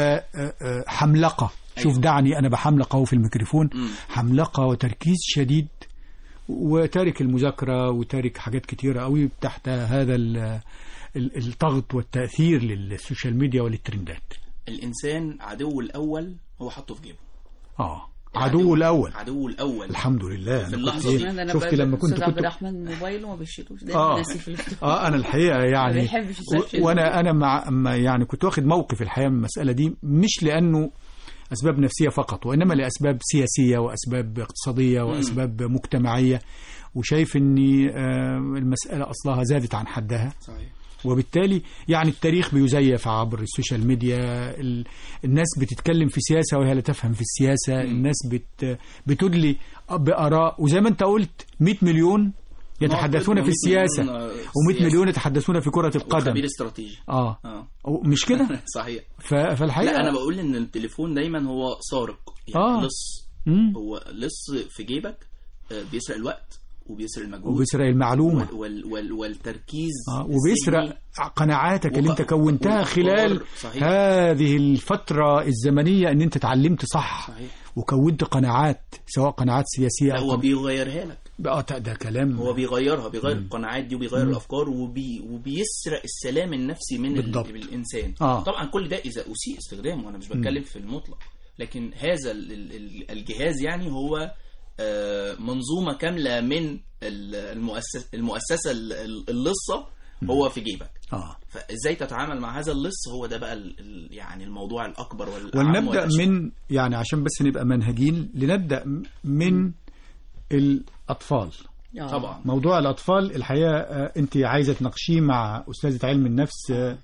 وحملقة شوف أيوة. دعني أنا بحملق أهو في الميكروفون مم. حملقة وتركيز شديد وتارك المذاكرة وتارك حاجات كتيرة قوي تحت هذا ال- ال- الضغط والتأثير للسوشيال ميديا وللترندات الانسان عدو الاول هو حاطه في جيبه اه عدو الأول عدو الاول الحمد لله في أنا اللحظة كنت دي. إيه؟ أنا شفت بقى- لما كنت أستاذ عبد كنت الرحمن موبايله ما بيشيلوش دايما اه ناسي في الافتتاح اه انا الحقيقه يعني بيحبش يسافر. و- وانا انا مع ما يعني كنت واخد موقف الحقيقه من المساله دي مش لانه اسباب نفسيه فقط وانما لاسباب سياسيه واسباب اقتصاديه واسباب مجتمعيه وشايف ان آه، المساله اصلها زادت عن حدها صحيح وبالتالي يعني التاريخ بيزيف عبر السوشيال ميديا ال... الناس بتتكلم في سياسة وهي لا تفهم في السياسة الناس بت... بتدلي بآراء وزي ما انت قلت 100 مليون يتحدثون في السياسة و100 مليون يتحدثون في كرة القدم خبير استراتيجي اه اه أو- مش كده صحيح ف... فالحقيقة لا انا بقول ان التليفون دايما هو سارق يعني آه. لص مم. هو لص في جيبك آه، بيسرق الوقت وبيسرق المجهود وبيسرق المعلومة وال وال وال والتركيز آه وبيسرق الذهني. قناعاتك اللي وق- انت كونتها والأفكار. خلال صحيح. هذه الفترة الزمنية ان انت اتعلمت صح صحيح وكونت قناعات سواء قناعات سياسية لا او هو قن- بيغيرها لك بقى ده, ده كلام هو بيغيرها بيغير مم. القناعات دي وبيغير مم. الافكار وبي وبيسرق السلام النفسي من ال- بالضبط. الانسان آه. طبعا كل ده اذا اسيء استخدامه انا مش بتكلم في المطلق لكن هذا ال- ال- ال- الجهاز يعني هو آه، منظومه كامله من ال- المؤسس المؤسسه ال- ال- اللصه هو في جيبك اه فازاي تتعامل مع هذا اللص هو ده بقى ال- ال- يعني الموضوع الاكبر والاعم ولنبدأ والأشد. من يعني عشان بس نبقى منهجين لنبدأ م- من الأطفال آه. طبعا موضوع الأطفال الحقيقة آه، أنت عايزة تناقشيه مع أستاذة علم النفس آه،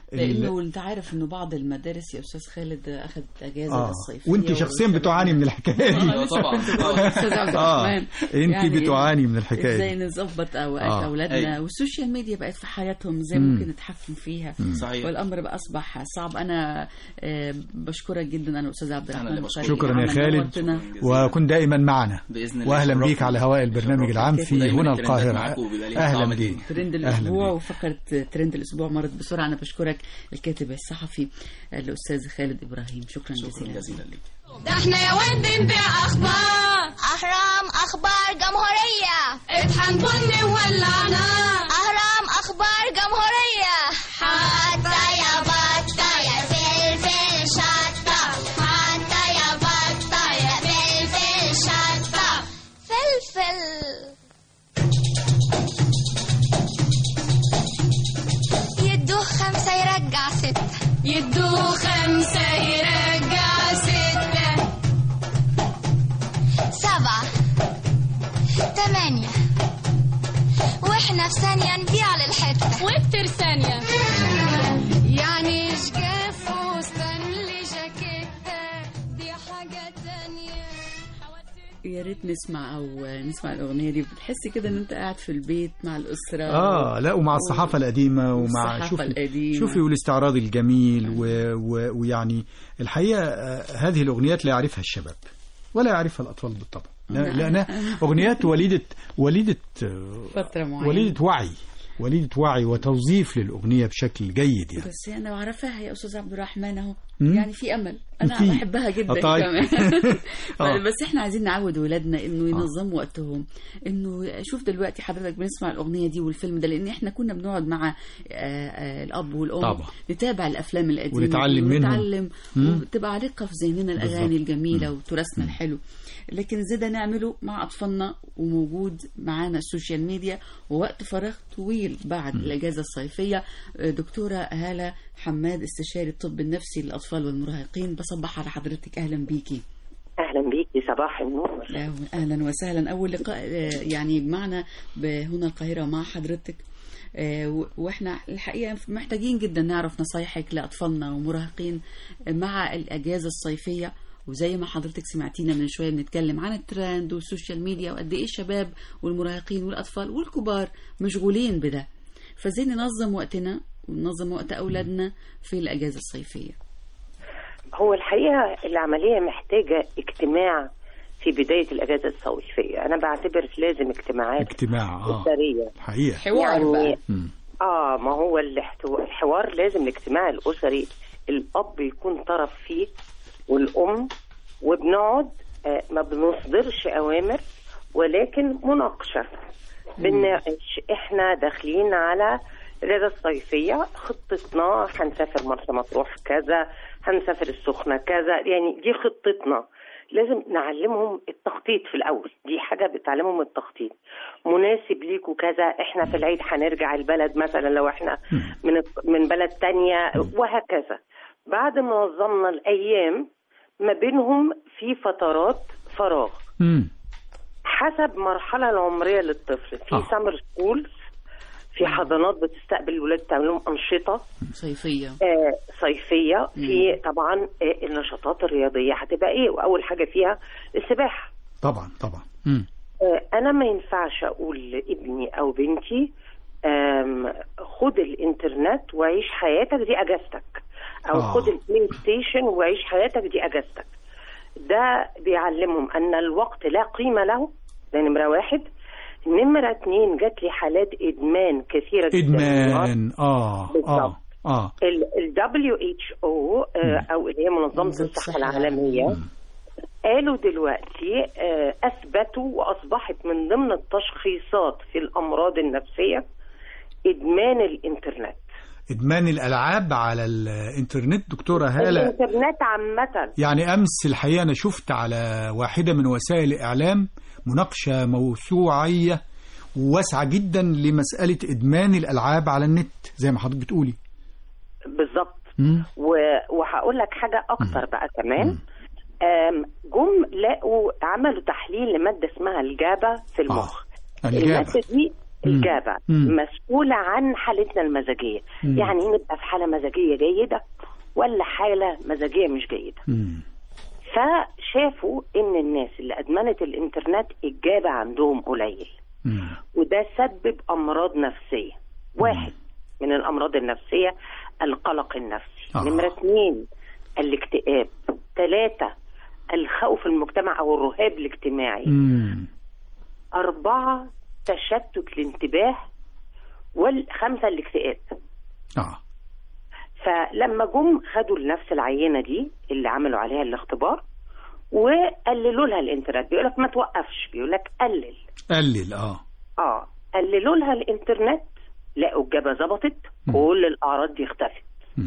ال- لانه انت عارف انه بعض المدارس يا استاذ خالد اخذ اجازه اه الصيفيه وانت شخصيا والشباب- بتعاني من الحكايه دي آه، لسه كنت بقول لأستاذ عبد اه الرحمن. انت يعني بتعاني من الحكايه ازاي دي نظبط اوقات آه. اولادنا أيوة. والسوشيال ميديا بقت في حياتهم ازاي مم. ممكن نتحكم فيها مم. صحيح. والامر بقى اصبح صعب انا آه، بشكرك جدا انا استاذ عبد الرحمن بخاري. شكرا يا عمل خالد نورتنا. وكن دائما معنا بإذن الله واهلا شرفنا. بيك على هواء البرنامج العام في دايماً هنا الترندات القاهره معاكم وبيبقى ليها اهلا طعم بيك ترند اهلا الاسبوع بيك وفقره ترند الاسبوع مرت بسرعه انا بشكرك الكاتب الصحفي الاستاذ خالد ابراهيم شكرا, شكرا جزيلا لك ده احنا يا ود نبيع اخبار اهرام اخبار جمهورية اطحن بني وولعنا اهرام اخبار جمهورية حتى يا بطة يا فلفل شطة حتى يا بطة يا فلفل شطة فلفل يدوه خمسة يرجع ستة يدوه خمسة يرجع ستة سبعة تمانية واحنا في ثانية نبيع للحتة واكتر ثانية يعني شجاف وستانلي جاكيتة دي حاجة تانية يا ريت نسمع او نسمع الاغنيه دي بتحس كده ان انت قاعد في البيت مع الاسره اه لا ومع الصحافه القديمه ومع والصحافة شوفي القديمة. شوفي والاستعراض الجميل و... و... ويعني الحقيقه آه، هذه الاغنيات لا يعرفها الشباب ولا يعرفها الاطفال بالطبع لا- نعم. لانها اغنيات وليده وليده آه، فتره معينه وليده وعي وليده وعي وتوظيف للاغنيه بشكل جيد يعني بس انا بعرفها يا استاذ عبد الرحمن اهو مم. يعني في امل انا في. بحبها جدا آه، طيب. كمان آه. بس احنا عايزين نعود ولادنا انه ينظموا وقتهم انه شوف دلوقتي حضرتك بنسمع الاغنيه دي والفيلم ده لان احنا كنا بنقعد مع آه، آه، الاب والام طبعا. نتابع الافلام القديمه ونتعلم دي منهم. ونتعلم مم. وتبقى عريقه في ذهننا الاغاني بالظبط. الجميله وتراثنا الحلو لكن ازاي ده نعمله مع اطفالنا وموجود معانا السوشيال ميديا ووقت فراغ طويل بعد الاجازه الصيفيه آه، دكتوره هاله حماد استشاري الطب النفسي للاطفال والمراهقين بصبح على حضرتك اهلا بيكي اهلا بيكي صباح النور اهلا وسهلا اول لقاء آه، يعني معنا هنا القاهره مع حضرتك آه، و- واحنا الحقيقه محتاجين جدا نعرف نصايحك لاطفالنا ومراهقين مع الاجازه الصيفيه وزي ما حضرتك سمعتينا من شويه بنتكلم عن الترند والسوشيال ميديا وقد ايه الشباب والمراهقين والاطفال والكبار مشغولين بده فازاي ننظم وقتنا وننظم وقت اولادنا في الاجازه الصيفيه هو الحقيقه العمليه محتاجه اجتماع في بدايه الاجازه الصيفيه انا بعتبر لازم اجتماعات اجتماع اه اسريه حقيقه حوار بقى مم. اه ما هو الاحتو- الحوار لازم الاجتماع الاسري الاب يكون طرف فيه والام وبنقعد آه ما بنصدرش اوامر ولكن مناقشه بنناقش احنا داخلين على الاجازه الصيفيه خطتنا هنسافر مرسى مطروح كذا هنسافر السخنه كذا يعني دي خطتنا لازم نعلمهم التخطيط في الاول دي حاجه بتعلمهم التخطيط مناسب ليكوا كذا احنا في العيد هنرجع البلد مثلا لو احنا من من بلد تانية وهكذا بعد ما نظمنا الايام ما بينهم في فترات فراغ مم. حسب المرحله العمريه للطفل في آه. سمر سكول في حضانات بتستقبل الولاد تعمل لهم انشطه صيفيه آه، صيفيه في طبعا آه، النشاطات الرياضيه هتبقى ايه واول حاجه فيها السباحه طبعا طبعا مم. آه، انا ما ينفعش اقول لابني او بنتي آم، خد الانترنت وعيش حياتك دي اجازتك او آه. خد البلاي ستيشن وعيش حياتك دي اجازتك ده بيعلمهم ان الوقت لا قيمه له ده نمره واحد نمره اتنين جات لي حالات ادمان كثيره جدا ادمان اه اه بالظبط. اه ال WHO آه، او اللي هي منظمه الصحه العالميه قالوا دلوقتي آه، اثبتوا واصبحت من ضمن التشخيصات في الامراض النفسيه ادمان الانترنت ادمان الالعاب على الانترنت دكتوره هاله الانترنت عامه يعني امس الحقيقه انا شفت على واحده من وسائل الاعلام مناقشه موسوعيه وواسعه جدا لمساله ادمان الالعاب على النت زي ما حضرتك بتقولي بالظبط مم. و- وهقول لك حاجه اكتر بقى كمان آم، جم لقوا عملوا تحليل لماده اسمها الجابا في المخ الجابا. الماده دي الجابة مم. مسؤولة عن حالتنا المزاجية مم. يعني نبقى في حالة مزاجية جيدة ولا حالة مزاجية مش جيدة فشافوا ان الناس اللي ادمنت الانترنت الجابة عندهم قليل وده سبب امراض نفسية واحد من الامراض النفسية القلق النفسي آه. نمرة اثنين الاكتئاب ثلاثة الخوف المجتمع او الرهاب الاجتماعي أربعة تشتت الانتباه والخمسة الاكتئاب آه. فلما جم خدوا لنفس العينة دي اللي عملوا عليها الاختبار وقللوا لها الانترنت بيقول لك ما توقفش بيقول لك قلل قلل اه اه قللوا لها الانترنت لقوا الجبهة ظبطت كل الأعراض دي اختفت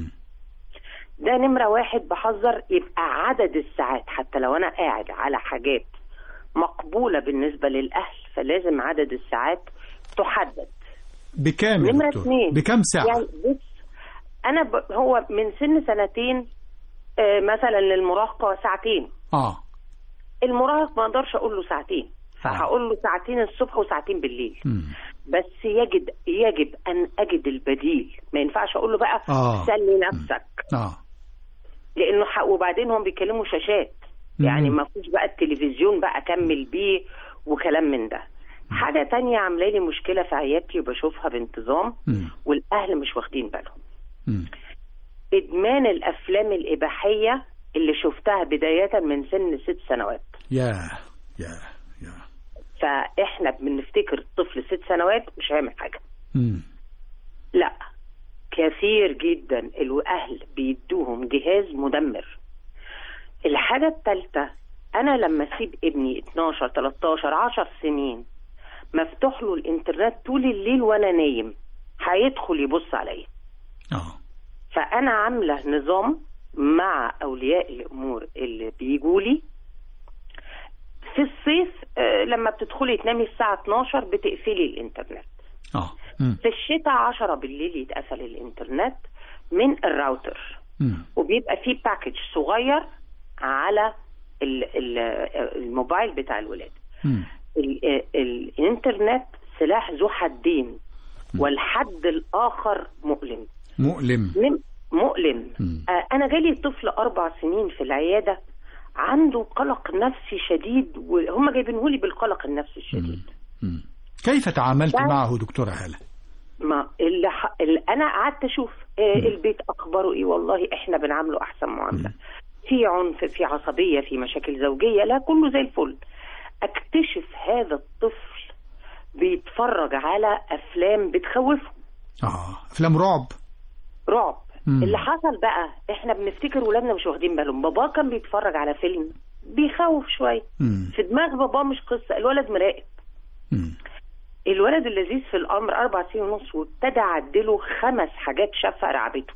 ده نمرة واحد بحذر يبقى عدد الساعات حتى لو أنا قاعد على حاجات مقبولة بالنسبة للأهل فلازم عدد الساعات تحدد بكام يا نمرة دكتور اثنين بكام ساعة يعني بص أنا ب... هو من سن سنتين آه مثلا للمراهقة ساعتين اه المراهق ما اقدرش اقول له ساعتين فهقول له ساعتين الصبح وساعتين بالليل بس يجد يجب ان اجد البديل ما ينفعش اقول له بقى آه. سلي نفسك اه لانه ح... وبعدين هم بيتكلموا شاشات يعني مم. ما فيش بقى التلفزيون بقى اكمل بيه وكلام من ده حاجة تانية عاملة لي مشكلة في عيادتي وبشوفها بانتظام والأهل مش واخدين بالهم إدمان الأفلام الإباحية اللي شفتها بداية من سن ست سنوات يا يا فإحنا بنفتكر الطفل ست سنوات مش هيعمل حاجة مم. لا كثير جدا الأهل بيدوهم جهاز مدمر الحاجة الثالثة أنا لما أسيب ابني 12 13 10 سنين مفتوح له الإنترنت طول الليل وأنا نايم هيدخل يبص عليا فأنا عاملة نظام مع أولياء الأمور اللي بيجوا لي في الصيف آه، لما بتدخلي تنامي الساعة 12 بتقفلي الإنترنت اه في الشتاء 10 بالليل يتقفل الإنترنت من الراوتر وبيبقى فيه باكج صغير على ال- ال- الموبايل بتاع الولاد ال- ال- الانترنت سلاح ذو حدين والحد الاخر مؤلم مؤلم مم- مؤلم آه انا جالي طفل اربع سنين في العياده عنده قلق نفسي شديد وهم جايبينه لي بالقلق النفسي الشديد كيف تعاملت ده- معه دكتورة هالة ما اللي, ح... اللي انا قعدت اشوف آه البيت اخباره ايه والله احنا بنعامله احسن معامله في عنف في عصبيه في مشاكل زوجيه لا كله زي الفل اكتشف هذا الطفل بيتفرج على افلام بتخوفه اه افلام رعب رعب مم. اللي حصل بقى احنا بنفتكر ولادنا مش واخدين بالهم بابا كان بيتفرج على فيلم بيخوف شويه في دماغ بابا مش قصه الولد مراقب الولد اللذيذ في الامر اربع سنين ونص وابتدى عدله خمس حاجات شافها رعبته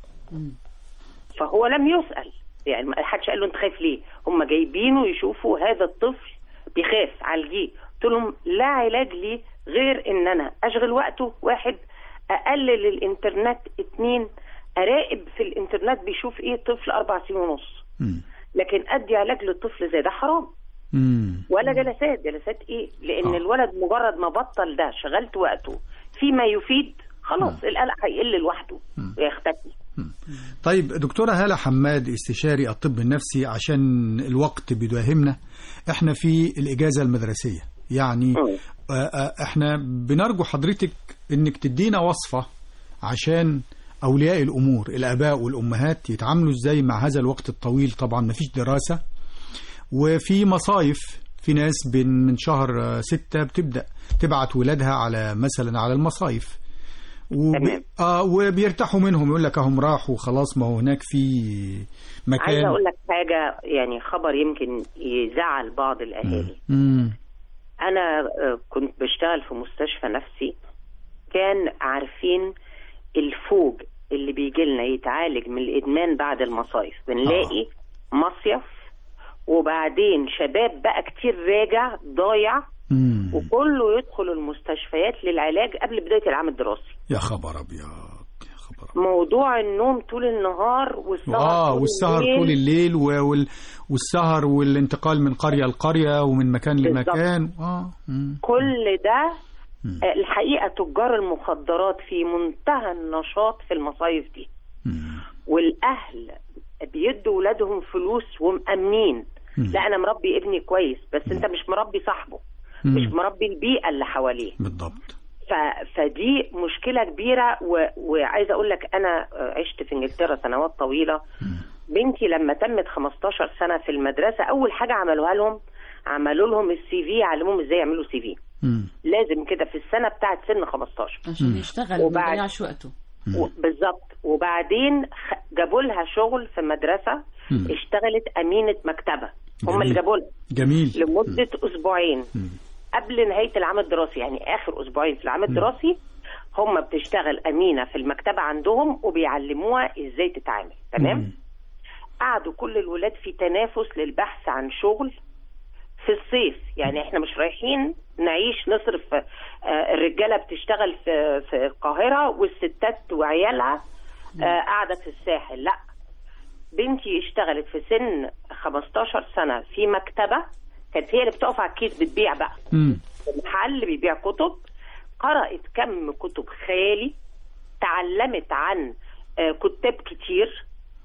فهو لم يسال يعني ما حدش قال له انت خايف ليه هم جايبينه يشوفوا هذا الطفل بيخاف عالجيه قلت لهم لا علاج ليه غير ان انا اشغل وقته واحد اقلل الانترنت اتنين اراقب في الانترنت بيشوف ايه طفل اربع سنين ونص لكن ادي علاج للطفل زي ده حرام ولا جلسات جلسات ايه لان آه. الولد مجرد ما بطل ده شغلت وقته فيما يفيد خلاص القلق هيقل لوحده ويختفي طيب دكتورة هالة حماد استشاري الطب النفسي عشان الوقت بيداهمنا احنا في الإجازة المدرسية يعني آه، آه، احنا بنرجو حضرتك انك تدينا وصفة عشان أولياء الأمور الآباء والأمهات يتعاملوا ازاي مع هذا الوقت الطويل طبعا مفيش دراسة وفي مصايف في ناس بين من شهر آه، ستة بتبدأ تبعت ولادها على مثلا على المصايف وب... آه وبيرتاحوا منهم يقول لك اهم راحوا خلاص ما هو هناك في مكان عايزه اقول لك حاجه يعني خبر يمكن يزعل بعض الاهالي مم. انا آه، كنت بشتغل في مستشفى نفسي كان عارفين الفوج اللي بيجي لنا يتعالج من الادمان بعد المصايف بنلاقي مصيف وبعدين شباب بقى كتير راجع ضايع وكله يدخل المستشفيات للعلاج قبل بدايه العام الدراسي يا خبر ابيض موضوع النوم طول النهار والسهر اه طول والسهر الليل. طول الليل و- وال... والسهر والانتقال من قرية لقرية ومن مكان بالظبط. لمكان اه مم. كل ده آه، الحقيقه تجار المخدرات في منتهى النشاط في المصايف دي والاهل بيدوا ولادهم فلوس ومأمنين لا انا مربي ابني كويس بس انت مش مربي صاحبه مش مربي البيئه اللي حواليه بالضبط ف... فدي مشكله كبيره و... وعايزه اقول لك انا عشت في انجلترا سنوات طويله بنتي لما تمت 15 سنه في المدرسه اول حاجه عملوها لهم عملوا لهم السي في علموهم ازاي يعملوا سي في لازم كده في السنه بتاعت سن 15 عشان يشتغل ما وبعد- يضيعش وقته و- بالظبط وبعدين خ- جابوا لها شغل في مدرسه مم. اشتغلت امينه مكتبه هم جميل. اللي جابوا لها جميل لمده اسبوعين قبل نهايه العام الدراسي يعني اخر اسبوعين في العام الدراسي هم بتشتغل امينه في المكتبه عندهم وبيعلموها ازاي تتعامل تمام قعدوا كل الولاد في تنافس للبحث عن شغل في الصيف يعني احنا مش رايحين نعيش نصرف آه، الرجاله بتشتغل في في القاهره والستات وعيالها آه، قاعده في الساحل لا بنتي اشتغلت في سن 15 سنه في مكتبه كانت هي اللي بتقف على الكيس بتبيع بقى مم. محل بيبيع كتب قرأت كم كتب خيالي تعلمت عن آه، كتاب كتير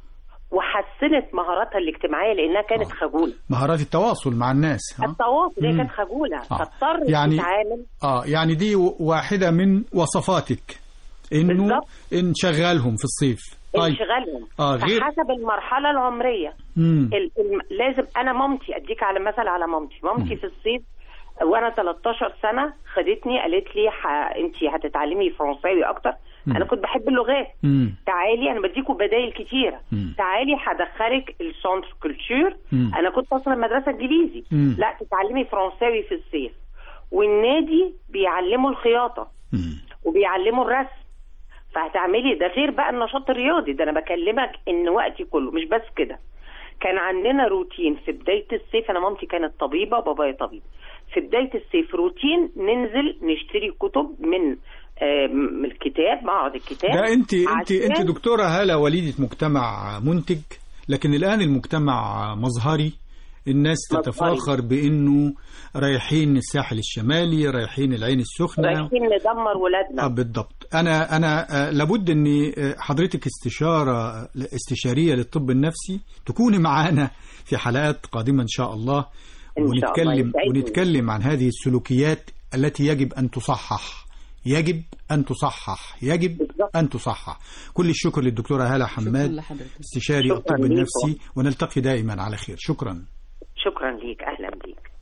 وحسنت مهاراتها الاجتماعيه لانها كانت خجوله مهارات التواصل مع الناس ها؟ التواصل هي مم. كانت خجوله آه. فاضطرت يعني- تتعامل اه يعني دي و- واحدة من وصفاتك انه بالظبط. نشغلهم في الصيف طيب انشغالهم آه، غير- فحسب المرحله العمريه مم. ال- الم- لازم انا مامتي اديك على مثل على مامتي مامتي في الصيف وانا 13 سنه خدتني قالت لي ح... انت هتتعلمي فرنساوي اكتر مم. انا كنت بحب اللغات مم. تعالي انا بديكوا بدايل كتيره مم. تعالي هدخلك السونتر كولتور مم. انا كنت اصلا مدرسه انجليزي مم. لا تتعلمي فرنساوي في الصيف والنادي بيعلموا الخياطه وبيعلموا الرسم فهتعملي ده غير بقى النشاط الرياضي ده انا بكلمك ان وقتي كله مش بس كده كان عندنا روتين في بدايه الصيف انا مامتي كانت طبيبه بابايا طبيب في بدايه الصيف روتين ننزل نشتري كتب من آه، من الكتاب معرض الكتاب ده انت انت عشان- انت دكتورة هالة وليدة مجتمع منتج لكن الآن المجتمع مظهري الناس مظهري. تتفاخر بانه رايحين الساحل الشمالي رايحين العين السخنة رايحين ندمر ولادنا اه بالضبط انا انا آه، لابد ان آه، حضرتك استشاره استشاريه للطب النفسي تكوني معانا في حلقات قادمه ان شاء الله إن شاء الله، ونتكلم يسعدني. ونتكلم عن هذه السلوكيات التي يجب ان تصحح يجب ان تصحح يجب ان تصحح كل الشكر للدكتوره هاله حماد لحضرتك. استشاري شكراً الطب ليكم. النفسي ونلتقي دائما على خير شكرا شكرا ليك اهلا بيك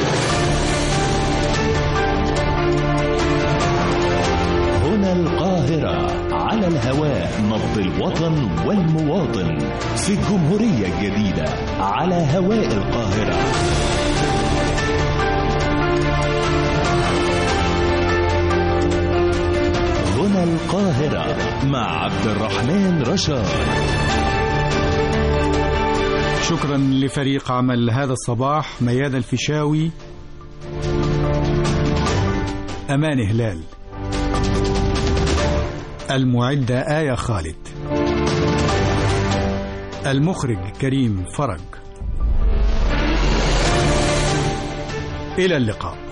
هنا القاهرة على الهواء نبض الوطن والمواطن في الجمهورية الجديدة على هواء القاهرة هنا القاهرة مع عبد الرحمن رشاد شكرا لفريق عمل هذا الصباح ميادة الفيشاوي أمان هلال المعدة آية خالد المخرج كريم فرج إلى اللقاء